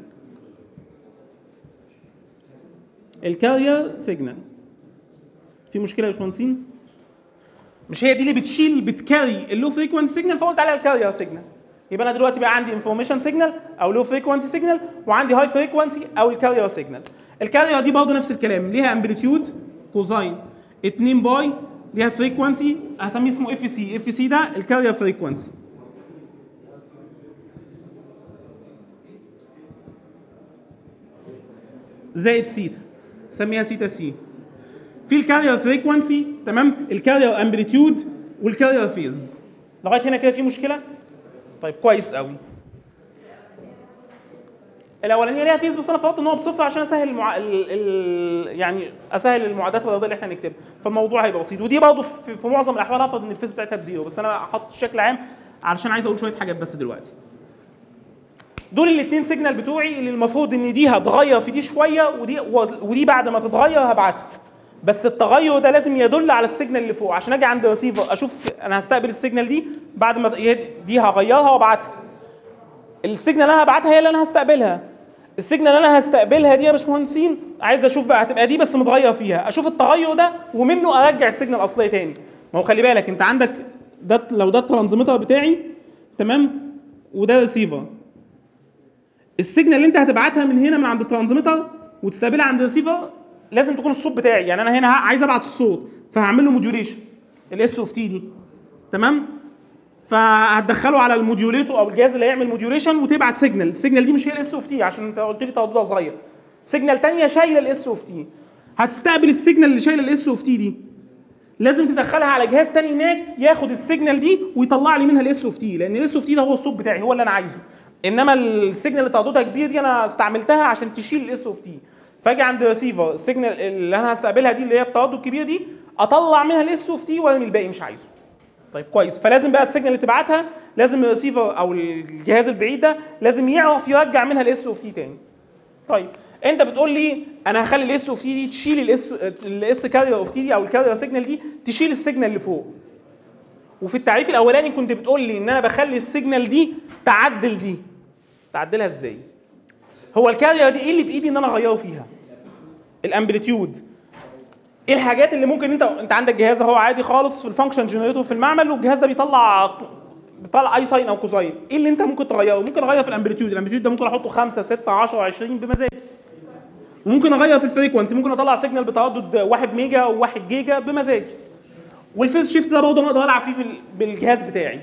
Speaker 1: الكارير سيجنال في مشكله يا باشمهندسين مش هي دي اللي بتشيل بتكاري اللو فريكوانسي سيجنال فقلت عليها الكارير سيجنال يبقى انا دلوقتي بقى عندي انفورميشن سيجنال او لو فريكوانسي سيجنال وعندي هاي فريكوانسي او الكارير سيجنال الكارير دي برضه نفس الكلام ليها امبليتيود كوزاين 2 باي ليها فريكوانسي هسميه اسمه اف سي اف سي ده الكارير فريكوانسي زائد سيتا سميها سيتا سي في الكارير فريكوانسي تمام الكارير امبليتيود والكارير فيز لغايه هنا كده في مشكله طيب كويس قوي الاولانيه ليها فيز بس انا فرضت ان هو بصفر عشان اسهل المع... ال... ال... يعني اسهل المعادلات الرياضيه اللي احنا نكتبها فالموضوع هيبقى بسيط ودي برضه في... في معظم الاحوال هفرض ان الفيز بتاعتها بزيرو بس انا هحط الشكل عام علشان عايز اقول شويه حاجات بس دلوقتي دول الاثنين سيجنال بتوعي اللي المفروض ان دي هتغير في دي شويه ودي ودي بعد ما تتغير هبعتها بس التغير ده لازم يدل على السيجنال اللي فوق عشان اجي عند ريسيفر اشوف انا هستقبل السيجنال دي بعد ما دي هغيرها وابعتها السيجنال اللي انا هبعتها هي اللي انا هستقبلها السيجنال اللي انا هستقبلها دي يا باشمهندسين عايز اشوف بقى هتبقى دي بس متغير فيها اشوف التغير ده ومنه ارجع السيجنال الاصليه تاني ما هو خلي بالك انت عندك ده لو ده الترانزميتر بتاعي تمام وده ريسيفر السيجنال اللي انت هتبعتها من هنا من عند الترانزميتر وتستقبلها عند الريسيفر لازم تكون الصوت بتاعي يعني انا هنا عايز ابعت الصوت فهعمل له موديوليشن الاس اوف تي دي تمام فهتدخله على الموديوليتور او الجهاز اللي هيعمل موديوليشن وتبعت سيجنال السيجنال دي مش هي الاس اوف تي عشان انت قلت لي ترددها صغير سيجنال ثانيه شايله الاس اوف تي هتستقبل السيجنال اللي شايله الاس اوف تي دي لازم تدخلها على جهاز تاني هناك ياخد السيجنال دي ويطلع لي منها الاس اوف تي لان الاس اوف تي ده هو الصوت بتاعي هو اللي انا عايزه انما السيجنال اللي ترددها كبير دي انا استعملتها عشان تشيل الاس اوف تي فاجي عند ريسيفر السيجنال اللي انا هستقبلها دي اللي هي بتردد كبير دي اطلع منها الاس اوف تي وارمي الباقي مش عايزه طيب كويس فلازم بقى السيجنال اللي تبعتها لازم الريسيفر او الجهاز البعيد ده لازم يعرف يرجع منها الاس اوف تي تاني طيب انت بتقول لي انا هخلي الاس اوف تي دي تشيل الاس الاس كارير اوف تي دي او الكارير سيجنال دي تشيل السيجنال اللي فوق وفي التعريف الاولاني كنت بتقول لي ان انا بخلي السيجنال دي تعدل دي تعدلها ازاي هو الكارير دي ايه اللي بايدي ان انا اغيره فيها الامبليتيود ايه الحاجات اللي ممكن انت انت عندك جهاز اهو عادي خالص في الفانكشن جنريتور في المعمل والجهاز ده بيطلع بيطلع اي ساين او كوزاين ايه اللي انت ممكن تغيره ممكن اغير في الامبليتيود الامبليتيود ده ممكن احطه 5 6 10 20 بمزاجي ممكن اغير في الفريكونسي ممكن اطلع سيجنال بتردد 1 ميجا او 1 جيجا بمزاجي والفيز شيفت ده برضه اقدر العب فيه بالجهاز بتاعي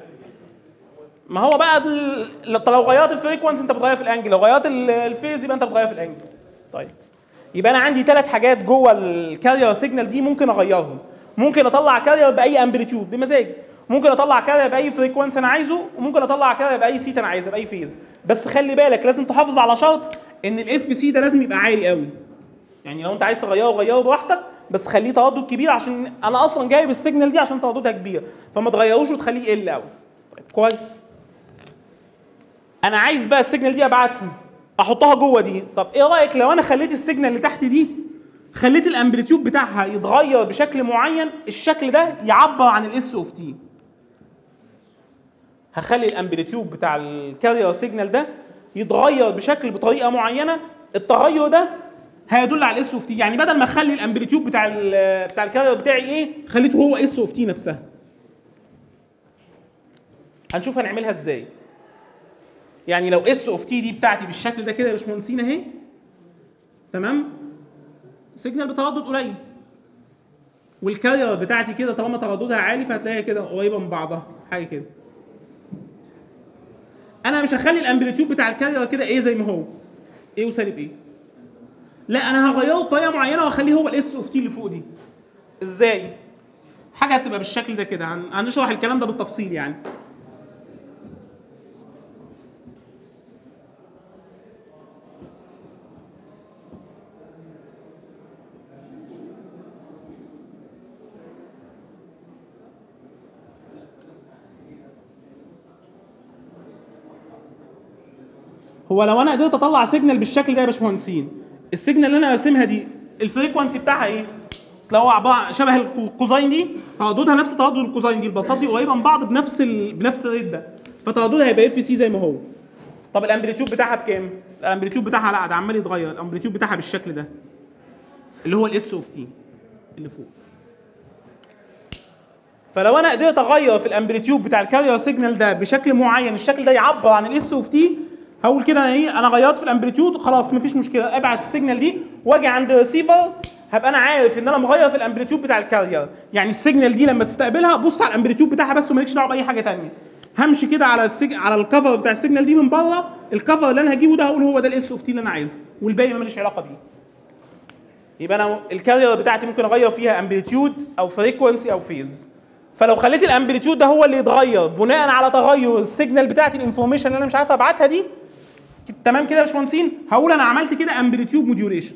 Speaker 1: ما هو بقى لو غيرت الفريكونسي انت بتغير في الانجل لو غيرت الفيز يبقى انت بتغير في الانجل طيب يبقى انا عندي ثلاث حاجات جوه الكارير سيجنال دي ممكن اغيرهم ممكن اطلع كارير باي امبليتيود بمزاجي ممكن اطلع كارير باي فريكونسي انا عايزه وممكن اطلع كارير باي سيت انا عايزه باي فيز بس خلي بالك لازم تحافظ على شرط ان الاف سي ده لازم يبقى عالي قوي يعني لو انت عايز تغيره غيره براحتك بس خليه تردد كبير عشان انا اصلا جايب السيجنال دي عشان ترددها كبير فما تغيروش وتخليه يقل قوي طيب كويس انا عايز بقى السيجنال دي ابعتها احطها جوه دي طب ايه رايك لو انا خليت السيجنال اللي تحت دي خليت الامبليتيود بتاعها يتغير بشكل معين الشكل ده يعبر عن الاس اوف تي هخلي الامبليتيود بتاع الكارير سيجنال ده يتغير بشكل بطريقه معينه التغير ده هيدل على الاس اوف تي يعني بدل ما اخلي الامبليتيود بتاع ال بتاع الكارير بتاعي ايه خليته هو اس اوف تي نفسها هنشوف هنعملها ازاي يعني لو اس اوف تي دي بتاعتي بالشكل ده كده يا باشمهندسين اهي تمام سيجنال بتردد قليل والكارير بتاعتي كده طالما ترددها عالي فهتلاقيها كده قريبه من بعضها حاجه كده انا مش هخلي الامبليتيود بتاع الكارير كده ايه زي ما هو ايه وسالب ايه لا انا هغيره بطريقه معينه واخليه هو الاس اوف تي اللي فوق دي ازاي حاجه هتبقى بالشكل ده كده هن- هنشرح الكلام ده بالتفصيل يعني هو لو انا قدرت اطلع سيجنال بالشكل ده يا باشمهندسين السيجنال اللي انا راسمها دي الفريكونسي بتاعها ايه؟ لو هو عباره عن شبه القوسين دي ترددها نفس تردد القوسين دي البساط دي قريبه من بعض بنفس ال... بنفس الريت ده فترددها هيبقى اف سي زي ما هو طب الامبليتيود بتاعها بكام؟ الامبليتيود بتاعها لا ده عمال يتغير الامبليتيود بتاعها بالشكل ده اللي هو الاس اوف تي اللي فوق فلو انا قدرت اغير في الامبليتيود بتاع الكارير سيجنال ده بشكل معين الشكل ده يعبر عن الاس اوف تي هقول كده انا ايه انا غيرت في الامبليتيود خلاص مفيش مشكله ابعت السيجنال دي واجي عند الريسيفر هبقى انا عارف ان انا مغير في الامبليتيود بتاع الكارير يعني السيجنال دي لما تستقبلها بص على الامبليتيود بتاعها بس ومالكش دعوه باي حاجه ثانيه همشي كده على السج... على الكفر بتاع السيجنال دي من بره الكفر اللي انا هجيبه ده هقول هو ده الاس اوف تي اللي انا عايزه والباقي ماليش علاقه بيه يبقى انا الكارير بتاعتي ممكن اغير فيها امبليتيود او فريكونسي او فيز فلو خليت الامبليتيود ده هو اللي يتغير بناء على تغير السيجنال بتاعتي الانفورميشن اللي انا مش عارف ابعتها دي تمام كده يا باشمهندسين هقول انا عملت كده امبليتيود موديوليشن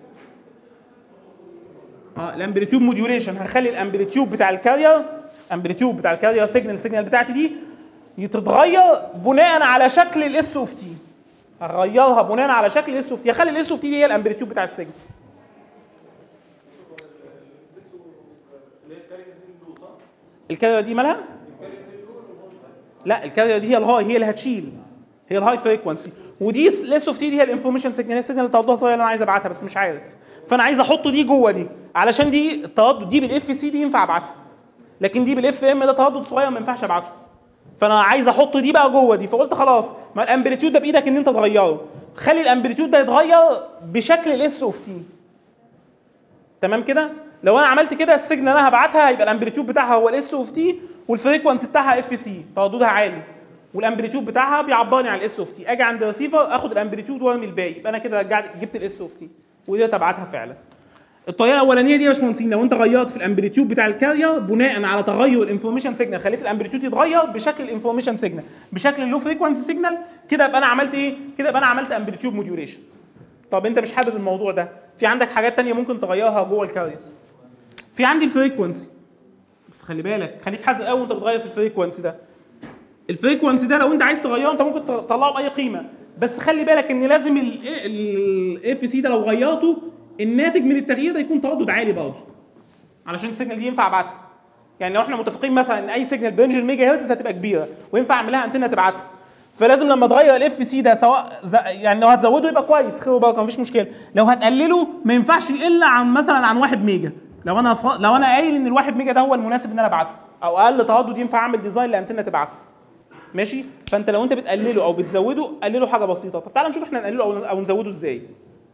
Speaker 1: اه الامبليتيود موديوليشن هخلي الامبليتيود بتاع الكارير امبليتيود بتاع الكارير سيجنال السيجنال بتاعتي دي تتغير بناء على شكل الاس اوف تي هغيرها بناء على شكل الاس اوف تي اخلي الاس اوف تي دي هي الامبليتيود بتاع السيجنال الكارير دي مالها؟ لا الكارير دي هي الهاي هي اللي هتشيل هي الهاي فريكونسي ودي الاس اوف تي دي هي الانفورميشن سيجنال السيجنال اللي ترددها صغير اللي انا عايز ابعتها بس مش عارف فانا عايز احط دي جوه دي علشان دي التردد دي بالاف سي دي ينفع ابعتها لكن دي بالاف ام ده تردد صغير ما ينفعش ابعته فانا عايز احط دي بقى جوه دي فقلت خلاص ما الامبليتيود ده بايدك ان انت تغيره خلي الامبليتيود ده يتغير بشكل الاس اوف تي تمام كده لو انا عملت كده السيجنال اللي انا هبعتها هيبقى الامبليتيود بتاعها هو الاس اوف تي والفريكونسي بتاعها اف سي ترددها عالي والامبليتيود بتاعها بيعبرني عن الاس اوف تي اجي عند الريسيفر اخد الامبليتيود وارمي الباقي يبقى انا كده رجعت جبت الاس اوف تي ودي تبعتها فعلا الطريقه الاولانيه دي يا باشمهندسين لو انت غيرت في الامبليتيود بتاع الكارير بناء على تغير الانفورميشن سيجنال خليت الامبليتيود يتغير بشكل الانفورميشن سيجنال بشكل اللو فريكونسي سيجنال كده يبقى انا عملت ايه كده يبقى انا عملت امبليتيود موديوليشن طب انت مش حابب الموضوع ده في عندك حاجات تانية ممكن تغيرها جوه الكارير في عندي الفريكونسي بس خلي بالك خليك حذر قوي وانت بتغير في الفريكونسي ده الفريكونسي ده لو انت عايز تغيره انت ممكن تطلعه باي قيمه بس خلي بالك ان لازم الاف سي ده لو غيرته الناتج من التغيير ده يكون تردد عالي برضه علشان السيجنال دي ينفع ابعتها يعني لو احنا متفقين مثلا ان اي سيجنال برينج الميجا هرتز هتبقى كبيره وينفع اعملها انتنه تبعتها فلازم لما تغير الاف سي ده سواء ز... يعني لو هتزوده يبقى كويس خير وبركه مفيش مشكله لو هتقلله ما ينفعش يقل عن مثلا عن 1 ميجا لو انا ف... لو انا قايل ان ال1 ميجا ده هو المناسب ان انا ابعته او اقل تردد ينفع اعمل ديزاين لانتنه تبعته ماشي فانت لو انت بتقلله او بتزوده قلله حاجه بسيطه طب تعالى نشوف احنا نقلله او او نزوده ازاي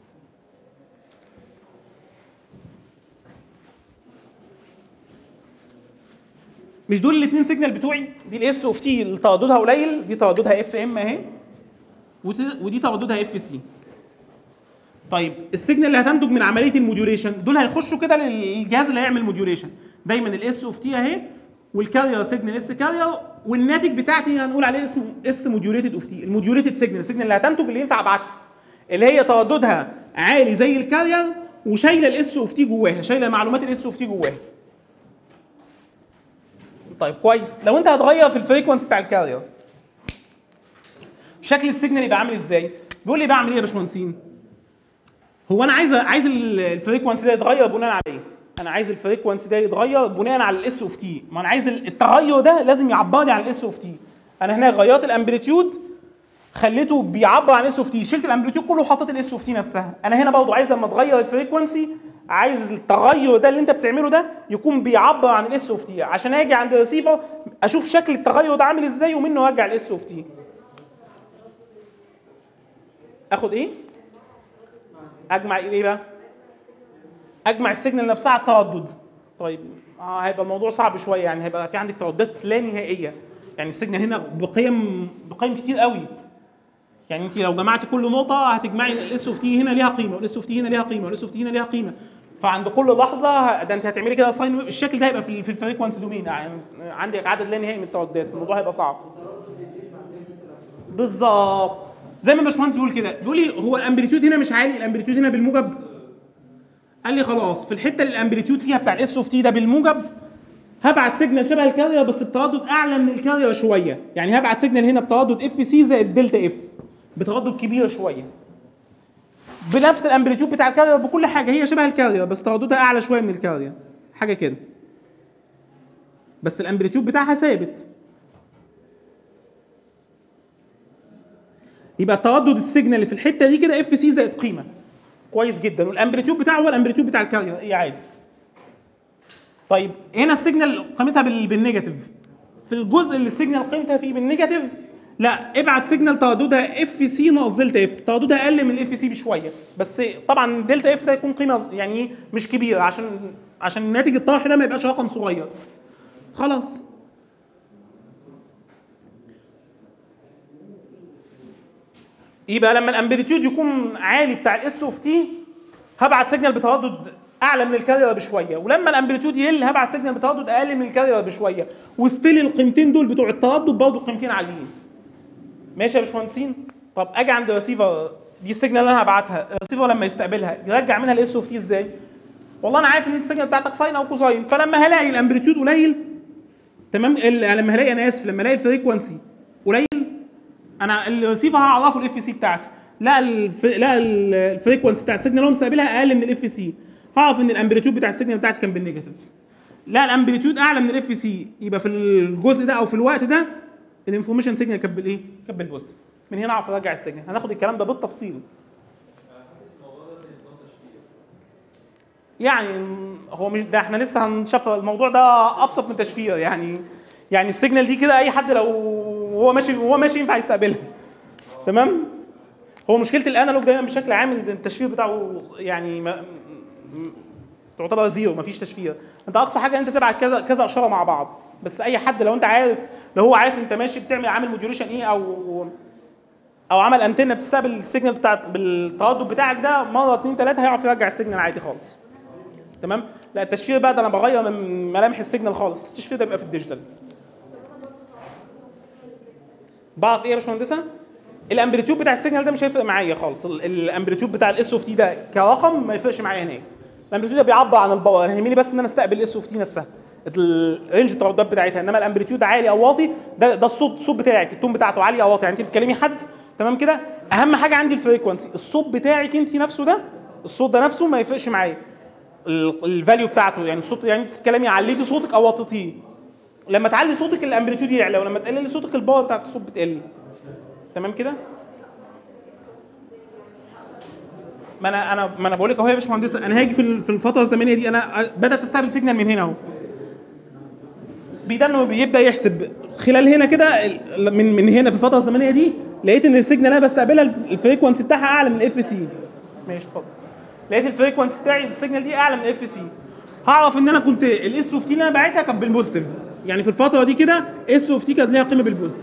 Speaker 1: مش دول الاثنين سيجنال بتوعي دي الاس اوف تي اللي ترددها قليل دي ترددها اف ام اهي وت- ودي ترددها اف سي طيب السيجنال اللي هتنتج من عمليه الموديوليشن دول هيخشوا كده للجهاز اللي هيعمل موديوليشن دايما الاس اوف تي اهي والكارير سيجنال اس كارير والناتج بتاعتي هنقول عليه اسمه اس موديوليتد اوف تي الموديوليتد سيجنال السيجنال اللي هتنتج اللي ينفع ابعتها اللي هي ترددها عالي زي الكارير وشايله الاس اوف تي جواها شايله معلومات الاس اوف تي جواها طيب كويس لو انت هتغير في الفريكونسي بتاع الكارير شكل السيجنال يبقى عامل ازاي بيقول لي بعمل ايه يا باشمهندسين هو انا عايز عايز ال- الفريكونسي ده يتغير بناء على ايه انا عايز الفريكونسي ده يتغير بناء على الاس اوف تي ما انا عايز التغير ده لازم يعبر لي عن الاس اوف تي انا هنا غيرت الامبليتيود خليته بيعبر عن اس اوف تي شلت الامبليتيود كله وحطيت الاس اوف تي نفسها انا هنا برضه عايز لما تغير الفريكونسي عايز التغير ده اللي انت بتعمله ده يكون بيعبر عن الاس اوف تي عشان اجي عند الريسيفر اشوف شكل التغير ده عامل ازاي ومنه ارجع الاس اوف تي اخد ايه اجمع ايه بقى اجمع السيجنال نفسها على التردد طيب آه هيبقى الموضوع صعب شويه يعني هيبقى في عندك ترددات لا نهائيه يعني السيجنال هنا بقيم بقيم كتير قوي يعني انت لو جمعت كل نقطه هتجمعي الاس اوف تي هنا ليها قيمه والاس اوف تي هنا ليها قيمه والاس اوف تي هنا ليها قيمه فعند كل لحظه ده انت هتعملي كده ساين ويف الشكل ده هيبقى في في الفريكونسي دومين يعني عندك عدد لا نهائي من الترددات الموضوع هيبقى صعب بالظبط زي ما الباشمهندس بيقول كده بيقول لي هو الامبليتيود هنا مش عالي الامبليتيود هنا بالموجب قال لي خلاص في الحته اللي الامبليتيود فيها بتاع الاس اوف تي ده بالموجب هبعت سيجنال شبه الكارير بس التردد اعلى من الكارير شويه يعني هبعت سيجنال هنا بتردد اف سي زائد دلتا اف بتردد كبير شويه بنفس الامبليتيود بتاع الكارير بكل حاجه هي شبه الكارير بس ترددها اعلى شويه من الكارير حاجه كده بس الامبليتيود بتاعها ثابت يبقى تردد السيجنال اللي في الحته دي كده اف سي زائد قيمه كويس جدا والامبليتيود بتاعه هو الامبليتيود بتاع الكارير ايه عادي طيب هنا السيجنال قيمتها بال- بالنيجاتيف في الجزء اللي السيجنال قيمتها فيه بالنيجاتيف لا ابعت سيجنال ترددها اف سي ناقص دلتا اف ترددها اقل من الاف سي بشويه بس طبعا دلتا اف ده يكون قيمه يعني إيه؟ مش كبيره عشان عشان ناتج الطرح ده ما يبقاش رقم صغير خلاص يبقى لما الامبليتيود يكون عالي بتاع الاس اوف تي هبعت سيجنال بتردد اعلى من الكارير بشويه ولما الامبليتيود يقل هبعت سيجنال بتردد اقل من الكارير بشويه وستيل القيمتين دول بتوع التردد برضه قيمتين عاليين ماشي يا باشمهندسين طب اجي عند الريسيفر دي السيجنال اللي انا هبعتها الريسيفر لما يستقبلها يرجع منها الاس اوف تي ازاي والله انا عارف ان السيجنال بتاعتك ساين او كوساين فلما هلاقي الامبليتيود قليل تمام ال- لما هلاقي انا اسف لما الاقي الفريكونسي قليل انا الريسيفر هعرفه الاف سي بتاعتي لا الف... لا ال- الفريكونسي بتاع السيجنال اللي هو مستقبلها اقل من الاف سي هعرف ان الامبليتيود بتاع السيجنال بتاعتي كان بالنيجاتيف لا الامبليتيود اعلى من الاف سي يبقى في الجزء ده او في الوقت ده الانفورميشن سيجنال كانت بالايه؟ كانت بالبوزيتيف من هنا اعرف ارجع السيجنال هناخد الكلام ده بالتفصيل يعني هو مش ده احنا لسه هنشوف الموضوع ده ابسط من تشفير يعني يعني السيجنال دي كده اي حد لو هو ماشي وهو ماشي ينفع يستقبلها تمام هو مشكله الانالوج دايما بشكل عام إن التشفير بتاعه يعني ما م- تعتبر زيرو مفيش تشفير انت اقصى حاجه انت تبعت كذا كذا اشاره مع بعض بس اي حد لو انت عارف لو هو عارف انت ماشي بتعمل عامل موديوليشن ايه او او عمل انتنه بتستقبل السيجنال بتاعت بالتردد بتاعك ده مره اثنين ثلاثه هيعرف يرجع السيجنال عادي خالص تمام لا التشفير بقى ده انا بغير من ملامح السيجنال خالص التشفير ده بيبقى في الديجيتال بعرف ايه يا باشمهندسه الامبليتيود بتاع السيجنال ده مش هيفرق معايا خالص ال- الامبليتيود بتاع الاس اوف تي ده كرقم ما يفرقش معايا هناك الامبليتيود ده بيعبر عن الباور انا يهمني بس ان انا استقبل الاس اوف تي نفسها الرينج الترددات بتاعتها انما الامبليتيود عالي او واطي ده ده الصوت الصوت بتاعك التون بتاعته عالي او واطي يعني انت بتكلمي حد تمام كده اهم حاجه عندي الفريكونسي الصوت بتاعك انت نفسه ده الصوت ده نفسه ما يفرقش معايا الفاليو بتاعته يعني الصوت يعني انت بتتكلمي عليتي صوتك او وطيتيه لما تعلي صوتك الامبليتيود يعلى ولما تقللي صوتك الباور بتاعت الصوت بتقل تمام كده ما انا انا ما انا بقول لك اهو يا باشمهندس انا هاجي في ال- في الفتره الزمنيه دي انا بدات استقبل سيجنال من هنا اهو بيدا انه بيبدا يحسب خلال هنا كده ال- من من هنا في الفتره الزمنيه دي لقيت ان السيجنال اللي انا بستقبلها الف- الفريكونسي بتاعها اعلى من الاف سي ماشي اتفضل لقيت الفريكونسي بتاعي السيجنال دي اعلى من الاف سي هعرف ان انا كنت الاس اوف تي اللي انا باعتها كانت بالبوزيتيف يعني في الفتره دي كده اس اوف تي كانت ليها قيمه بالبوزيتيف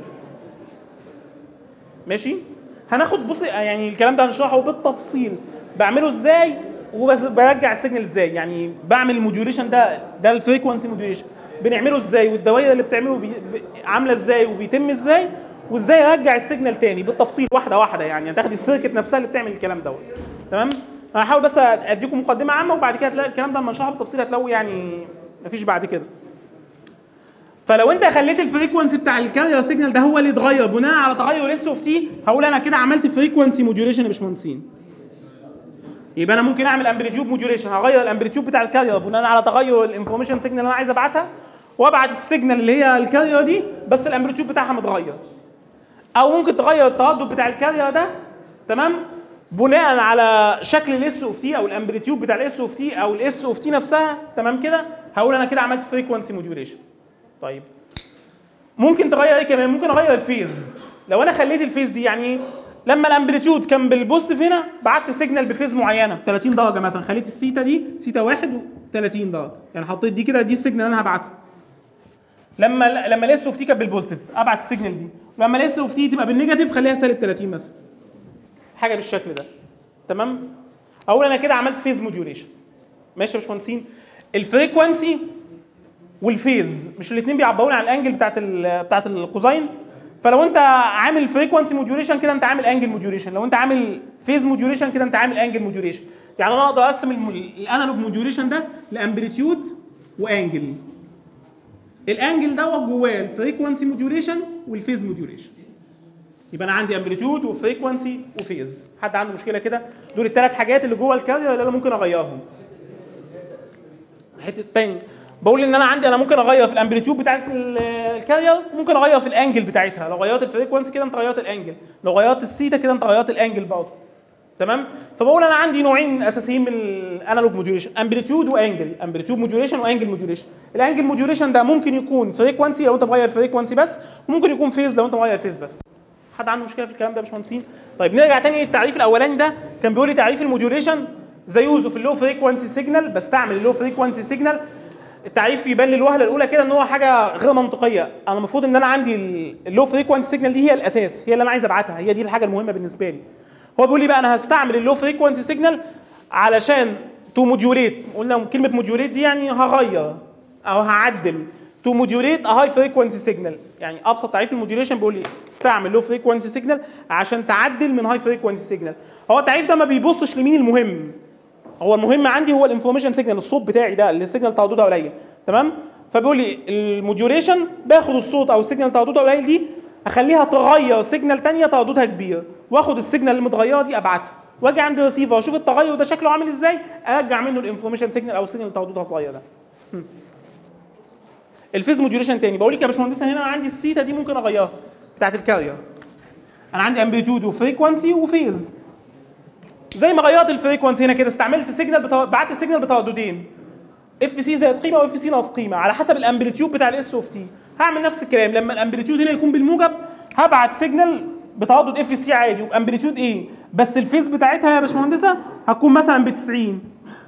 Speaker 1: ماشي هناخد بص يعني الكلام ده هنشرحه بالتفصيل بعمله ازاي وبس برجع السيجنال ازاي يعني بعمل الموديوليشن ده ده الفريكونسي موديوليشن بنعمله ازاي والدوائر اللي بتعمله بي... ب- عامله ازاي وبيتم ازاي وازاي ارجع السيجنال تاني بالتفصيل واحده واحده يعني هتاخدي السيركت نفسها اللي بتعمل الكلام دوت تمام انا هحاول بس اديكم مقدمه عامه وبعد كده هتلاقي الكلام ده لما نشرحه بالتفصيل هتلاقوا يعني مفيش بعد كده فلو انت خليت الفريكونسي بتاع الكارير سيجنال ده هو اللي اتغير بناء على تغير اس اوف تي هقول انا كده عملت فريكونسي موديوليشن يا باشمهندسين يبقى انا ممكن اعمل امبليتيود موديوليشن هغير الامبليتيود بتاع الكارير بناء على تغير الانفورميشن سيجنال اللي انا عايز ابعتها وابعت السيجنال اللي هي الكارير دي بس الامبليتيود بتاعها متغير او ممكن تغير التردد بتاع الكارير ده تمام بناء على شكل الاس اوف تي او الامبليتيود بتاع الاس اوف تي او الاس اوف تي نفسها تمام كده هقول انا كده عملت فريكونسي موديوليشن طيب ممكن تغير ايه كمان ممكن اغير الفيز لو انا خليت الفيز دي يعني لما الامبليتيود كان بالبوزيتيف هنا بعت سيجنال بفيز معينه 30 درجه مثلا خليت الثيتا دي ثيتا 1 و30 درجه يعني حطيت دي كده دي السيجنال اللي انا هبعتها لما لما الاس اوف تي كانت بالبوزيتيف ابعت السيجنال دي لما الاس اوف تي تبقى بالنيجاتيف خليها سالب 30 مثلا حاجه بالشكل ده تمام اقول انا كده عملت فيز موديوليشن ماشي يا باشمهندسين الفريكوانسي والفيز مش الاثنين بيعبروا عن الانجل بتاعت ال بتاعت الكوزاين فلو انت عامل فريكوانسي موديوليشن كده انت عامل انجل موديوليشن لو انت عامل فيز موديوليشن كده انت عامل انجل موديوليشن يعني انا اقدر اقسم الم- الانالوج موديوليشن ده لامبليتيود وانجل الانجل دوت جواه الفريكوانسي موديوليشن والفيز موديوليشن يبقى انا عندي امبليتيود وفريكوانسي وفيز حد عنده مشكله كده دول الثلاث حاجات اللي جوه الكارير اللي انا ممكن اغيرهم حته تاني بقول ان انا عندي انا ممكن اغير في الامبليتيود بتاعت ال- الكارير ممكن اغير في الانجل بتاعتها لو غيرت الفريكوانسي كده انت غيرت الانجل لو غيرت الثيتا كده انت غيرت الانجل برضه تمام فبقول انا عندي نوعين اساسيين من الانالوج موديوليشن امبليتيود وانجل امبليتيود موديوليشن وانجل موديوليشن الانجل موديوليشن ده ممكن يكون فريكوانسي لو انت مغير فريكوانسي بس وممكن يكون فيز لو انت مغير فيز بس حد عنده مشكله في الكلام ده يا باشمهندسين طيب نرجع تاني للتعريف الاولاني ده كان بيقول لي تعريف الموديوليشن زي يوزو في اللو فريكوانسي سيجنال بستعمل اللو فريكوانسي سيجنال التعريف يبان للوهله الاولى كده ان هو حاجه غير منطقيه انا المفروض ان انا عندي اللو فريكوانسي سيجنال دي هي الاساس هي اللي انا عايز ابعتها هي دي الحاجه المهمه بالنسبه لي هو بيقول لي بقى انا هستعمل اللو فريكوانسي سيجنال علشان تو موديوليت قلنا كلمه موديوليت دي يعني هغير او هعدل تو موديوليت ا هاي فريكوانسي سيجنال يعني ابسط تعريف الموديوليشن بيقول لي استعمل لو فريكوانسي سيجنال عشان تعدل من هاي فريكوانسي سيجنال هو التعريف ده ما بيبصش لمين المهم هو المهم عندي هو الانفورميشن سيجنال الصوت بتاعي ده اللي السيجنال ترددها قليل تمام فبيقول لي الموديوليشن باخد الصوت او السيجنال ترددها قليل دي اخليها تغير سيجنال تانية ترددها كبير واخد السيجنال المتغيره دي ابعتها واجي عند الريسيفر واشوف التغير ده شكله عامل ازاي ارجع منه الانفورميشن سيجنال او السيجنال ترددها صغير ده هم. الفيز موديوليشن تاني بقول لك يا باشمهندس هنا انا عندي الثيتا دي ممكن اغيرها بتاعت الكارير انا عندي امبليتيود وفريكوانسي وفيز زي ما غيرت الفريكوانسي هنا كده استعملت سيجنال بتو... بعت السيجنال بترددين اف سي زائد قيمه واف سي ناقص قيمه على حسب الامبليتيود بتاع الاس اوف تي هعمل نفس الكلام لما الامبليتيود هنا يكون بالموجب هبعت سيجنال بتردد اف سي عادي وبامبليتيود ايه بس الفيز بتاعتها يا باشمهندسه هتكون مثلا ب 90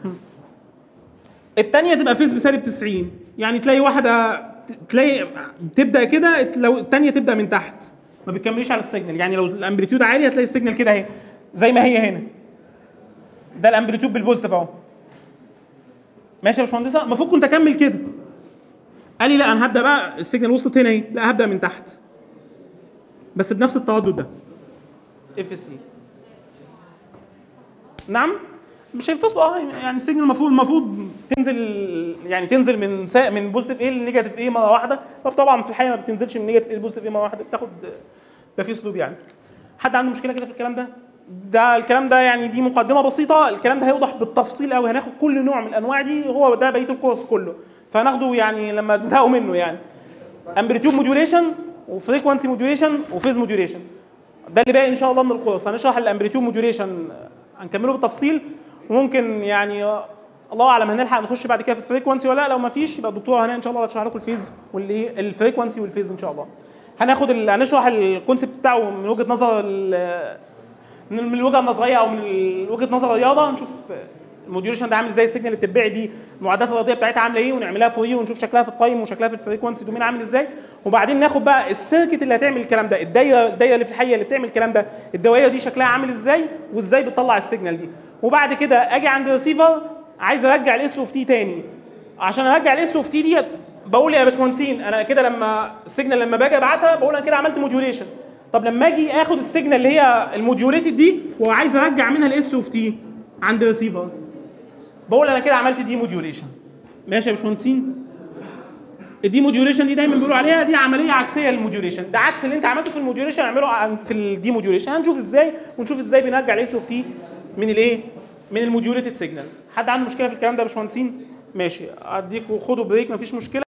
Speaker 1: الثانيه تبقى فيز بسالب 90 يعني تلاقي واحده تلاقي تبدا كده لو الثانيه تبدا من تحت ما بتكمليش على السيجنال يعني لو الامبليتيود عالي هتلاقي السيجنال كده اهي زي ما هي هنا ده الامبليتيود بالبوزيتيف اهو ماشي يا باشمهندسه المفروض كنت اكمل كده قال لي لا انا هبدا بقى السيجنال وصلت هنا اهي لا هبدا من تحت بس بنفس التردد ده اف سي نعم مش هينفصلوا اه يعني السيجنال المفروض المفروض تنزل يعني تنزل من سا من بوزيتيف ايه لنيجاتيف ايه مره واحده فطبعا في الحقيقه ما بتنزلش من نيجاتيف ايه لبوزيتيف ايه مره واحده بتاخد ده في اسلوب يعني حد عنده مشكله كده في الكلام ده ده الكلام ده يعني دي مقدمه بسيطه الكلام ده هيوضح بالتفصيل قوي هناخد كل نوع من الانواع دي هو ده بقيه الكورس كله فهناخده يعني لما تزهقوا منه يعني امبليتيود موديوليشن وفريكوانسي موديوليشن وفيز موديوليشن ده اللي باقي ان شاء الله من الكورس هنشرح الامبليتيود موديوليشن هنكمله بالتفصيل وممكن يعني الله اعلم هنلحق نخش بعد كده في الفريكوانسي ولا لا لو ما فيش يبقى الدكتوره هنا ان شاء الله هتشرح لكم الفيز والايه الفريكوانسي والفيز ان شاء الله هناخد ال... هنشرح الكونسيبت بتاعه من وجهه نظر ال... من الوجهه النظريه او من وجهه نظر الرياضه نشوف الموديوليشن ده عامل ازاي السيجنال اللي بتتباع دي المعادلات الرياضيه بتاعتها عامله ايه ونعملها فوقيه ونشوف شكلها في التايم وشكلها في الفريكونسي دومين عامل ازاي وبعدين ناخد بقى السيركت اللي هتعمل الكلام ده الدايره الدايره اللي في الحقيقه اللي بتعمل الكلام ده الدوائر دي شكلها عامل ازاي وازاي بتطلع السيجنال دي وبعد كده اجي عند الريسيفر عايز ارجع الاس اوف تي تاني عشان ارجع الاس اوف تي ديت بقول يا باشمهندسين انا كده لما السيجنال لما باجي ابعتها بقول انا كده عملت موديوليشن طب لما اجي اخد السيجنال اللي هي الموديوليتد دي وعايز ارجع منها الاس اوف تي عند الريسيفر بقول انا كده عملت دي موديوليشن ماشي يا باشمهندسين الدي موديوليشن دي دايما بيقولوا عليها دي عمليه عكسيه للموديوليشن ده عكس اللي انت عملته في الموديوليشن اعمله عن- في الدي موديوليشن هنشوف ازاي ونشوف ازاي بنرجع الاس اوف تي من الايه من الموديوليتد سيجنال حد عنده مشكله في الكلام ده يا باشمهندسين ماشي اديكوا خدوا بريك مفيش مشكله